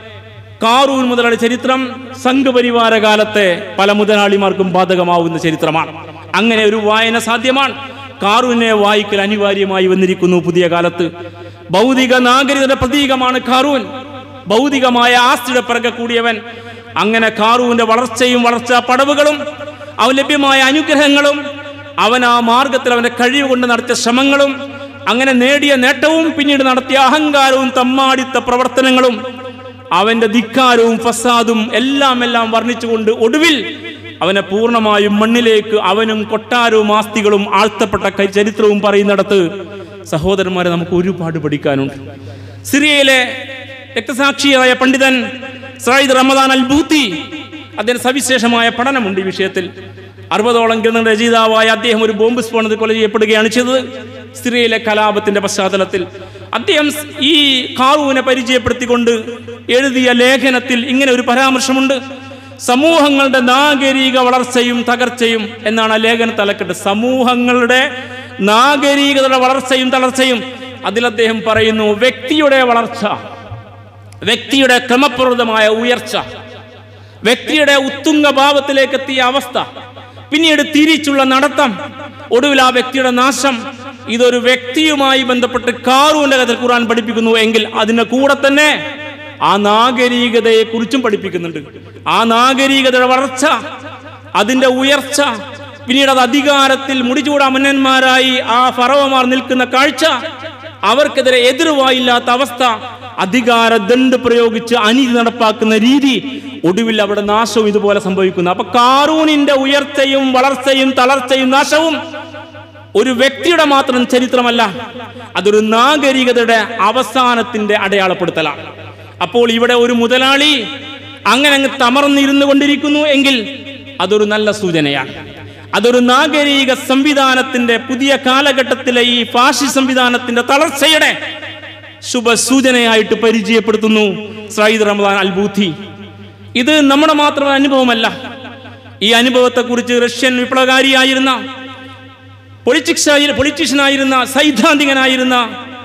കാറൂൻ മുതലാളി ചരിത്രം സംഘപരിവാര കാലത്തെ പല മുതലാളിമാർക്കും ബാധകമാവുന്ന ചരിത്രമാണ് അങ്ങനെ ഒരു വായന സാധ്യമാണ് കാറൂനെ വായിക്കൽ അനിവാര്യമായി വന്നിരിക്കുന്നു പുതിയ കാലത്ത് ഭൗതിക നാഗരികതയുടെ പ്രതീകമാണ് കാറൂൻ ഭൗതികമായ ആസ്തിയുടെ പിറകെ കൂടിയവൻ അങ്ങനെ കാറൂവിന്റെ വളർച്ചയും വളർച്ചാ പടവുകളും അവൻ ലഭ്യമായ അനുഗ്രഹങ്ങളും അവൻ ആ മാർഗത്തിൽ അവന്റെ കഴിവ് കൊണ്ട് നടത്തിയ ശ്രമങ്ങളും അങ്ങനെ നേടിയ നേട്ടവും പിന്നീട് നടത്തിയ അഹങ്കാരവും തമ്മാടിത്ത പ്രവർത്തനങ്ങളും അവന്റെ ധിക്കാരവും ഫസാദും എല്ലാം എല്ലാം വർണ്ണിച്ചുകൊണ്ട് ഒടുവിൽ അവനെ പൂർണ്ണമായും മണ്ണിലേക്ക് അവനും കൊട്ടാരവും ആസ്തികളും ആഴ്ത്തപ്പെട്ട കൈ ചരിത്രവും പറയുന്നിടത്ത് സഹോദരന്മാരെ നമുക്ക് ഒരുപാട് പഠിക്കാനുണ്ട് സിറിയയിലെ രക്തസാക്ഷിയായ പണ്ഡിതൻ സയ്യിദ് റമദാൻ അൽ ബൂത്തി അദ്ദേഹം സവിശേഷമായ പഠനമുണ്ട് ഈ വിഷയത്തിൽ അറുപതോളം ഗ്രന്ഥങ്ങളുടെ രചയിതാവായ അദ്ദേഹം ഒരു ബോംബ് സ്ഫോടനത്തിൽ കൊല ചെയ്യപ്പെടുകയാണ് ചെയ്തത് സിറിയയിലെ കലാപത്തിന്റെ പശ്ചാത്തലത്തിൽ അദ്ദേഹം ഈ കാറൂവിനെ പരിചയപ്പെടുത്തിക്കൊണ്ട് എഴുതിയ ലേഖനത്തിൽ ഇങ്ങനെ ഒരു പരാമർശമുണ്ട് സമൂഹങ്ങളുടെ നാഗരിക വളർച്ചയും തകർച്ചയും എന്നാണ് ആ ലേഖന തലക്കെട്ട് സമൂഹങ്ങളുടെ നാഗരികതയുടെ വളർച്ചയും തളർച്ചയും അതിൽ അദ്ദേഹം പറയുന്നു വ്യക്തിയുടെ വളർച്ച വ്യക്തിയുടെ ക്രമപ്രവൃതമായ ഉയർച്ച വ്യക്തിയുടെ ഉത്തുംഗ ഭാവത്തിലേക്ക് എത്തിയ അവസ്ഥ പിന്നീട് തിരിച്ചുള്ള നടത്തം ഒടുവിൽ ആ വ്യക്തിയുടെ നാശം ഇതൊരു വ്യക്തിയുമായി ബന്ധപ്പെട്ട് കാറൂന്റെ കഥ ഖുർആൻ പഠിപ്പിക്കുന്നു എങ്കിൽ അതിന്റെ കൂടെ തന്നെ ആ നാഗരികതയെ കുറിച്ചും പഠിപ്പിക്കുന്നുണ്ട് ആ നാഗരികതയുടെ വളർച്ച അതിന്റെ ഉയർച്ച പിന്നീട് അത് അധികാരത്തിൽ മുടിചൂടാ മന്നന്മാരായി ആ ഫറവമാർ നിൽക്കുന്ന കാഴ്ച അവർക്കെതിരെ എതിർവായില്ലാത്ത അവസ്ഥ അധികാര ദണ്ട് പ്രയോഗിച്ച് അനീതി നടപ്പാക്കുന്ന രീതി ഒടുവിൽ അവിടെ നാശവും ഇതുപോലെ സംഭവിക്കുന്നു അപ്പൊ കാറൂണിന്റെ ഉയർച്ചയും വളർച്ചയും തളർച്ചയും നാശവും ഒരു വ്യക്തിയുടെ മാത്രം ചരിത്രമല്ല അതൊരു നാഗരികതയുടെ അവസാനത്തിന്റെ അടയാളപ്പെടുത്തലാണ് അപ്പോൾ ഇവിടെ ഒരു മുതലാളി അങ്ങനെ അങ്ങ് തമർന്നിരുന്നു കൊണ്ടിരിക്കുന്നു എങ്കിൽ അതൊരു നല്ല സൂചനയാണ് അതൊരു നാഗരിക സംവിധാനത്തിന്റെ പുതിയ കാലഘട്ടത്തിലെ ഈ ഫാഷി സംവിധാനത്തിന്റെ തളർച്ചയുടെ ശുഭസൂചനയായിട്ട് പരിചയപ്പെടുത്തുന്നു സയ്യിദ് റമദാൻ അൽബൂത്തി ഇത് നമ്മുടെ മാത്രം അനുഭവമല്ല ഈ അനുഭവത്തെക്കുറിച്ച് റഷ്യൻ വിപ്ലവകാരിയായിരുന്ന പൊളിറ്റിക്സ് പൊളിറ്റീഷ്യനായിരുന്ന സൈദ്ധാന്തികനായിരുന്ന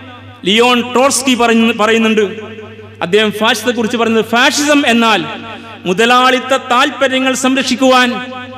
ലിയോൺ ടോർസ്കി പറയുന്ന പറയുന്നുണ്ട് അദ്ദേഹം ഫാഷിസത്തെ കുറിച്ച് പറയുന്നത് ഫാഷിസം എന്നാൽ മുതലാളിത്ത താല്പര്യങ്ങൾ സംരക്ഷിക്കുവാൻ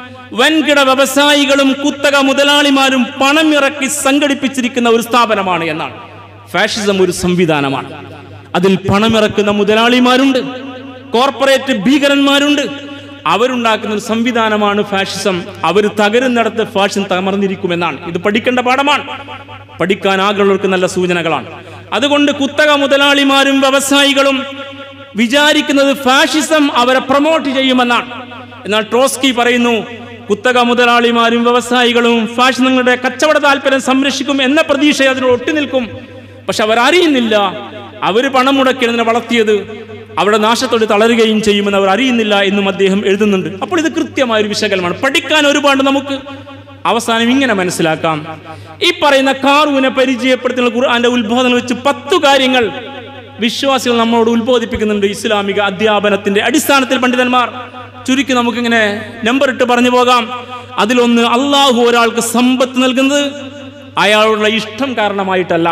വൻകിട വ്യവസായികളും കുത്തക മുതലാളിമാരും പണം ഇറക്കി സംഘടിപ്പിച്ചിരിക്കുന്ന ഒരു സ്ഥാപനമാണ് എന്നാണ് ഫാഷിസം ഒരു സംവിധാനമാണ് അതിൽ പണമിറക്കുന്ന മുതലാളിമാരുണ്ട് കോർപ്പറേറ്റ് ഭീകരന്മാരുണ്ട് അവരുണ്ടാക്കുന്ന ഒരു സംവിധാനമാണ് ഫാഷിസം അവർ തകരുന്നിടത്ത് ഫാഷിസം തമർന്നിരിക്കുമെന്നാണ് ഇത് പഠിക്കേണ്ട പാഠമാണ് പഠിക്കാൻ ആഗ്രഹമുള്ളവർക്ക് നല്ല സൂചനകളാണ് അതുകൊണ്ട് കുത്തക മുതലാളിമാരും വ്യവസായികളും വിചാരിക്കുന്നത് ഫാഷിസം അവരെ പ്രൊമോട്ട് ചെയ്യുമെന്നാണ് എന്നാൽ ട്രോസ്കി പറയുന്നു കുത്തക മുതലാളിമാരും വ്യവസായികളും ഫാഷിസങ്ങളുടെ കച്ചവട താല്പര്യം സംരക്ഷിക്കും എന്ന പ്രതീക്ഷ അതിനോട് ഒട്ടി നിൽക്കും പക്ഷെ അവരറിയുന്നില്ല അവർ പണം മുടക്കി അതിനെ വളർത്തിയത് അവിടെ നാശത്തോട് തളരുകയും ചെയ്യുമെന്ന് അവർ അറിയുന്നില്ല എന്നും അദ്ദേഹം എഴുതുന്നുണ്ട് അപ്പോൾ ഇത് കൃത്യമായ ഒരു വിശകലനമാണ് പഠിക്കാൻ ഒരുപാട് നമുക്ക് അവസാനം ഇങ്ങനെ മനസ്സിലാക്കാം ഈ പറയുന്ന കാറുവിനെ പരിചയപ്പെടുത്തുന്ന ഖുർആന്റെ ഉത്ബോധനം വെച്ച് പത്തു കാര്യങ്ങൾ വിശ്വാസികൾ നമ്മളോട് ഉത്ബോധിപ്പിക്കുന്നുണ്ട് ഇസ്ലാമിക അധ്യാപനത്തിന്റെ അടിസ്ഥാനത്തിൽ പണ്ഡിതന്മാർ ചുരുക്കി നമുക്കിങ്ങനെ നമ്പർ ഇട്ട് പറഞ്ഞു പോകാം അതിലൊന്ന് അള്ളാഹു ഒരാൾക്ക് സമ്പത്ത് നൽകുന്നത് അയാളുടെ ഇഷ്ടം കാരണമായിട്ടല്ല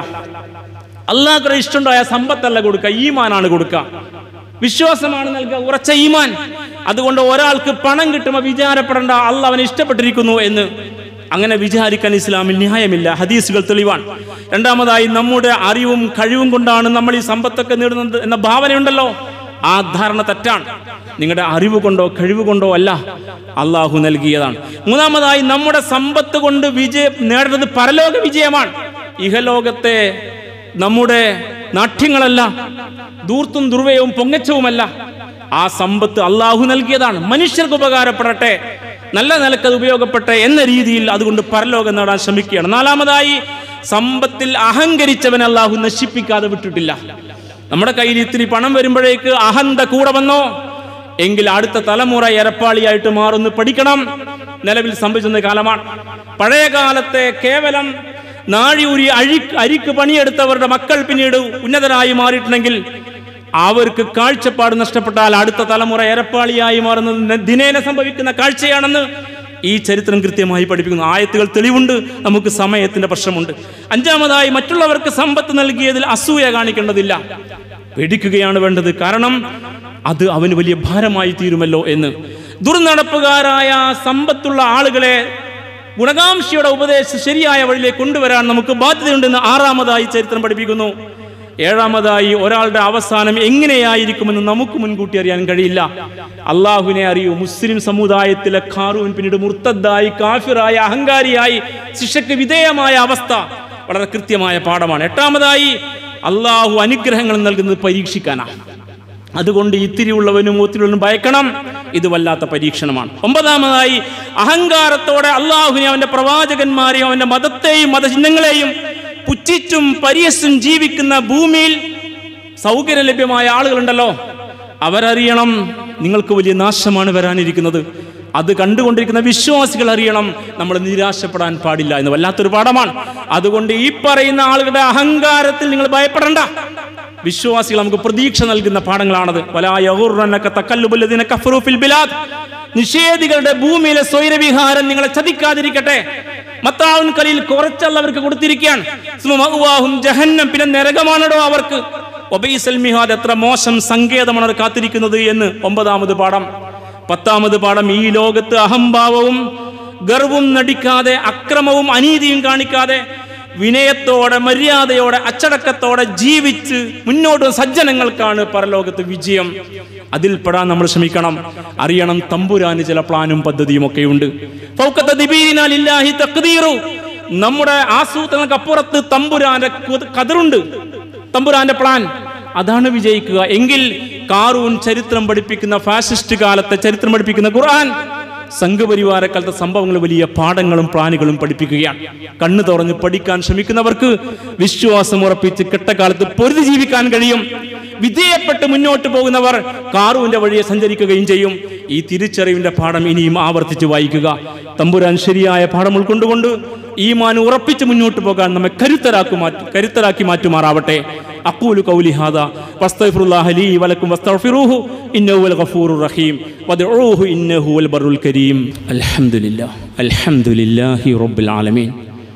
അള്ളാഹുടെ ഇഷ്ടമുണ്ടായ സമ്പത്തല്ല കൊടുക്കുക ഈമാനാണ് കൊടുക്കുക വിശ്വാസമാണ് നൽകുക ഉറച്ച ഈമാൻ അതുകൊണ്ട് ഒരാൾക്ക് പണം കിട്ടുമ്പോൾ വിചാരപ്പെടേണ്ട അല്ല അവനെ ഇഷ്ടപ്പെട്ടിരിക്കുന്നു എന്ന് അങ്ങനെ വിചാരിക്കാൻ ഇസ്ലാമിൽ ന്യായമില്ല ഹദീസുകൾ തെളിവാണ് രണ്ടാമതായി നമ്മുടെ അറിവും കഴിവും കൊണ്ടാണ് നമ്മൾ ഈ സമ്പത്തൊക്കെ നേടുന്നത് എന്ന ഭാവനയുണ്ടല്ലോ ആ ധാരണ തെറ്റാണ് നിങ്ങളുടെ അറിവ് കൊണ്ടോ കഴിവ് കൊണ്ടോ അല്ല അള്ളാഹു നൽകിയതാണ് മൂന്നാമതായി നമ്മുടെ സമ്പത്ത് കൊണ്ട് വിജയം നേടുന്നത് പരലോക വിജയമാണ് ഇഹലോകത്തെ നമ്മുടെ നാട്യങ്ങളല്ല ദൂർത്തും ദുർവയവും പൊങ്ങച്ചവുമല്ല ആ സമ്പത്ത് അള്ളാഹു നൽകിയതാണ് മനുഷ്യർക്ക് ഉപകാരപ്പെടട്ടെ നല്ല നിലക്ക് അത് ഉപയോഗപ്പെട്ടെ എന്ന രീതിയിൽ അതുകൊണ്ട് പരലോകം നേടാൻ ശ്രമിക്കുകയാണ് നാലാമതായി സമ്പത്തിൽ അഹങ്കരിച്ചവൻ അള്ളാഹു നശിപ്പിക്കാതെ വിട്ടിട്ടില്ല നമ്മുടെ കയ്യിൽ ഇത്തിരി പണം വരുമ്പോഴേക്ക് അഹന്ത കൂടെ വന്നോ എങ്കിൽ അടുത്ത തലമുറ എരപ്പാളിയായിട്ട് മാറുന്നു പഠിക്കണം നിലവിൽ സംഭവിച്ചിരുന്ന കാലമാണ് പഴയ കാലത്തെ കേവലം നാഴിയൂരി അഴി അരിക്ക് പണിയെടുത്തവരുടെ മക്കൾ പിന്നീട് ഉന്നതരായി മാറിയിട്ടുണ്ടെങ്കിൽ അവർക്ക് കാഴ്ചപ്പാട് നഷ്ടപ്പെട്ടാൽ അടുത്ത തലമുറ എരപ്പാളിയായി മാറുന്നത് ന- ദിനേന സംഭവിക്കുന്ന കാഴ്ചയാണെന്ന് ഈ ചരിത്രം കൃത്യമായി പഠിപ്പിക്കുന്നു ആയത്തുകൾ തെളിവുണ്ട് നമുക്ക് സമയത്തിന്റെ പ്രശ്നമുണ്ട് അഞ്ചാമതായി മറ്റുള്ളവർക്ക് സമ്പത്ത് നൽകിയതിൽ അസൂയ കാണിക്കേണ്ടതില്ല പേടിക്കുകയാണ് വേണ്ടത് കാരണം അത് അവന് വലിയ ഭാരമായി തീരുമല്ലോ എന്ന് ദുർനടപ്പുകാരായ സമ്പത്തുള്ള ആളുകളെ ഗുണകാംക്ഷിയുടെ ഉപദേശം ശരിയായ വഴിയിലേക്ക് കൊണ്ടുവരാൻ നമുക്ക് ബാധ്യതയുണ്ടെന്ന് ആറാമതായി ചരിത്രം പഠിപ്പിക്കുന്നു ഏഴാമതായി ഒരാളുടെ അവസാനം എങ്ങനെയായിരിക്കുമെന്ന് നമുക്ക് മുൻകൂട്ടി അറിയാൻ കഴിയില്ല അള്ളാഹുവിനെ അറിയൂ മുസ്ലിം സമുദായത്തിലെ ഖാറൂൻ പിന്നീട് മുർത്തദ്ദായി കാഫിറായി അഹങ്കാരിയായി ശിക്ഷയ്ക്ക് വിധേയമായ അവസ്ഥ വളരെ കൃത്യമായ പാഠമാണ് എട്ടാമതായി അള്ളാഹു അനുഗ്രഹങ്ങൾ നൽകുന്നത് പരീക്ഷിക്കാനാണ് അതുകൊണ്ട് ഇത്തിരിയുള്ളവനും ഒത്തിരിയുള്ളവനും ഭയക്കണം ഇത് വല്ലാത്ത പരീക്ഷണമാണ് ഒമ്പതാമതായി അഹങ്കാരത്തോടെ അള്ളാഹുവിനെ അവന്റെ പ്രവാചകന്മാരെയും അവന്റെ മതത്തെയും മതചിഹ്നങ്ങളെയും പുച്ഛിച്ചും പരിയസും ജീവിക്കുന്ന ഭൂമിയിൽ സൗകര്യം ലഭ്യമായ ആളുകളുണ്ടല്ലോ അവരറിയണം നിങ്ങൾക്ക് വലിയ നാശമാണ് വരാനിരിക്കുന്നത് അത് കണ്ടുകൊണ്ടിരിക്കുന്ന വിശ്വാസികൾ അറിയണം നമ്മൾ നിരാശപ്പെടാൻ പാടില്ല എന്ന് വല്ലാത്തൊരു പാഠമാണ് അതുകൊണ്ട് ഈ പറയുന്ന ആളുകളുടെ അഹങ്കാരത്തിൽ നിങ്ങൾ ഭയപ്പെടണ്ട വിശ്വാസികൾ നമുക്ക് പ്രതീക്ഷ നൽകുന്ന പാഠങ്ങളാണത് വലാ യഗുർറന്നക തഖല്ലുബുല്ലദീന കഫറൂ ഫിൽ ബിലാദ്. നിഷേധികളുടെ ഭൂമിയിലെ സ്വൈരവിഹാരം നിങ്ങളെ ചതിക്കാതിരിക്കട്ടെ മത്താവുൻ കലിയിൽ കുറച്ചല്ല അവർക്ക് കൊടുത്തിരിക്കുകയാണ് സുമ മഅ്വാഹും ജഹന്നം പിന്നെ നരകമാണടോ അവർക്ക് ഒബൈസൽ മിഹാദ് എത്ര മോശം സങ്കേതമാണ് അവർ കാത്തിരിക്കുന്നത് എന്ന് ഒമ്പതാമത് പാഠം പത്താമത് പാഠം ഈ ലോകത്ത് അഹംഭാവവും ഗർവും നടിക്കാതെ അക്രമവും അനീതിയും കാണിക്കാതെ വിനയത്തോടെ മര്യാദയോടെ അച്ചടക്കത്തോടെ ജീവിച്ച് മുന്നോട്ട് സജ്ജനങ്ങൾക്കാണ് പരലോകത്ത് വിജയം അതിൽ പെടാൻ നമ്മൾ ശ്രമിക്കണം അറിയണം തമ്പുരാന് ചില പ്ലാനും പദ്ധതിയും ഒക്കെ ഉണ്ട് ഫൗക്കത്ത ദിബീരിനാൽ ഇല്ലാഹി തഖ്ദീറു. നമ്മുടെ ആസൂത്രണക്കപ്പുറത്ത് തമ്പുരാന്റെ കുത- കതിറുണ്ട് തമ്പുരാന്റെ പ്ലാൻ അതാണ് വിജയിക്കുക എങ്കിൽ കാറൂൺ ചരിത്രം പഠിപ്പിക്കുന്ന ഫാസിസ്റ്റ് കാലത്തെ ചരിത്രം പഠിപ്പിക്കുന്ന ഖുർആൻ സംഘപരിവാരക്കാലത്തെ സംഭവങ്ങൾ വലിയ പാഠങ്ങളും പ്ലാനുകളും പഠിപ്പിക്കുകയാണ് കണ്ണു തുറന്ന് പഠിക്കാൻ ശ്രമിക്കുന്നവർക്ക് വിശ്വാസം ഉറപ്പിച്ച് കെട്ടകാലത്ത് പൊരുതി ജീവിക്കാൻ കഴിയും വിധേയപ്പെട്ട് മുന്നോട്ട് പോകുന്നവർ കാറുവിന്റെ വഴിയെ സഞ്ചരിക്കുകയും ചെയ്യും ഈ തിരിച്ചറിവിന്റെ പാഠം ഇനിയും ആവർത്തിച്ച് വായിക്കുക തമ്പുരാൻ ശരിയായ പാഠം ഉൾക്കൊണ്ടുകൊണ്ട് ഈ മാൻ ഉറപ്പിച്ച് മുന്നോട്ട് പോകാൻ നമ്മെ കരുത്തരാക്കി മാറ്റി കരുത്തരാക്കി മാറ്റുമാറാവട്ടെ അക്കൂലു കൗലി ഹാദ വസ്തഗ്ഫിറുല്ലാഹ ലീ വലക്കും വസ്തഗ്ഫിറൂഹു ഇന്നഹു വൽ ഗഫൂറുർ റഹീം വദ്ഉഹു ഇന്നഹു വൽ ബറുൽ കരീം അൽഹംദുലില്ലാഹ് അൽഹംദുലില്ലാഹി റബ്ബിൽ ആലമീൻ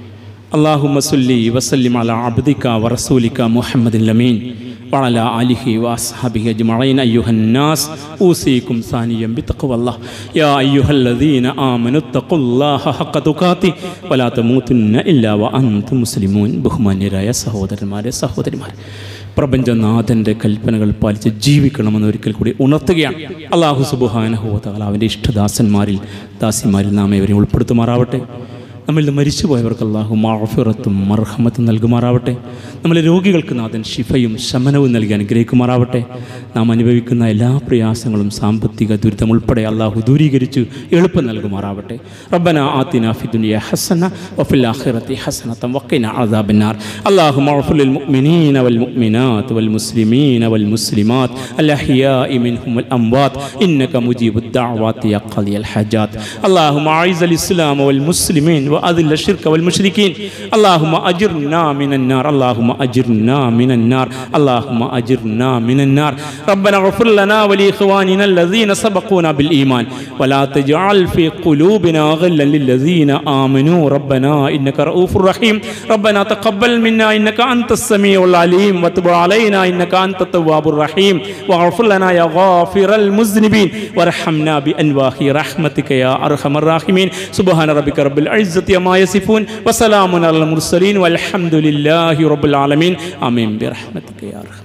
اللهم صل وسلم على عبدك ورسولك محمد الأمين وعلى آله وأصحابه أجمعين أيها الناس أوصيكم ثانيا بتقوى الله يا أيها الذين آمنوا اتقوا الله حق تقاته ولا تموتن إلا وأنتم مسلمون ബഹുമാന്യരായ സഹോദരന്മാരെ സഹോദരിമാരെ പ്രപഞ്ചനാഥൻ്റെ കൽപ്പനകൾ പാലിച്ച് ജീവിക്കണമെന്ന് ഒരിക്കൽ കൂടി ഉണർത്തുകയാണ് അള്ളാഹു സുബുഹാനഹുവ അവൻ്റെ ഇഷ്ടദാസന്മാരിൽ ദാസിമാരിൽ നാം ഏവരെയും ഉൾപ്പെടുത്തുമാറാവട്ടെ നമ്മളിൽ നിന്ന് മരിച്ചുപോയവർക്ക് അള്ളാഹു മാഫിറത്തും മർഹമത്തും നൽകുമാറാവട്ടെ നമ്മളെ രോഗികൾക്ക് നാഥൻ ശിഫയും ശമനവും നൽകി അനുഗ്രഹിക്കുമാറാവട്ടെ നാം അനുഭവിക്കുന്ന എല്ലാ പ്രയാസങ്ങളും സാമ്പത്തിക ദുരിതം ഉൾപ്പെടെ അള്ളാഹു ദൂരീകരിച്ചു എളുപ്പം നൽകുമാറാവട്ടെ റബ്ബന ആത്തിന ഫി ദുനിയ ഹസന വഫിൽ ആഖിറതി ഹസനതൻ വഖിന അദാബന്നാർ اللهم اغفر للمؤمنين والمؤمنات والمسلمين والمسلمات الأحياء منهم والأموات إنك مجيب الدعوات يا قاضي الحاجات اللهم أعز الإسلام والمسلمين وأذل الشرك والمشركين اللهم أجرنا من النار اللهم أجرنا من النار اللهم أجرنا من النار ربنا اغفر لنا ولإخواننا الذين سبقونا بالإيمان ولا تجعل في قلوبنا غلا للذين آمنوا ربنا إنك رؤوف رحيم ربنا تقبل منا إنك أنت السميع العليم وتب علينا إنك أنت التواب الرحيم واغفر لنا يا غافر المذنبين وارحمنا بأنواع رحمتك يا أرحم الراحمين سبحان ربك رب العزة ما يصفون وسلام على المرسلين والحمد لله رب العالمين آمين برحمتك يا أرحم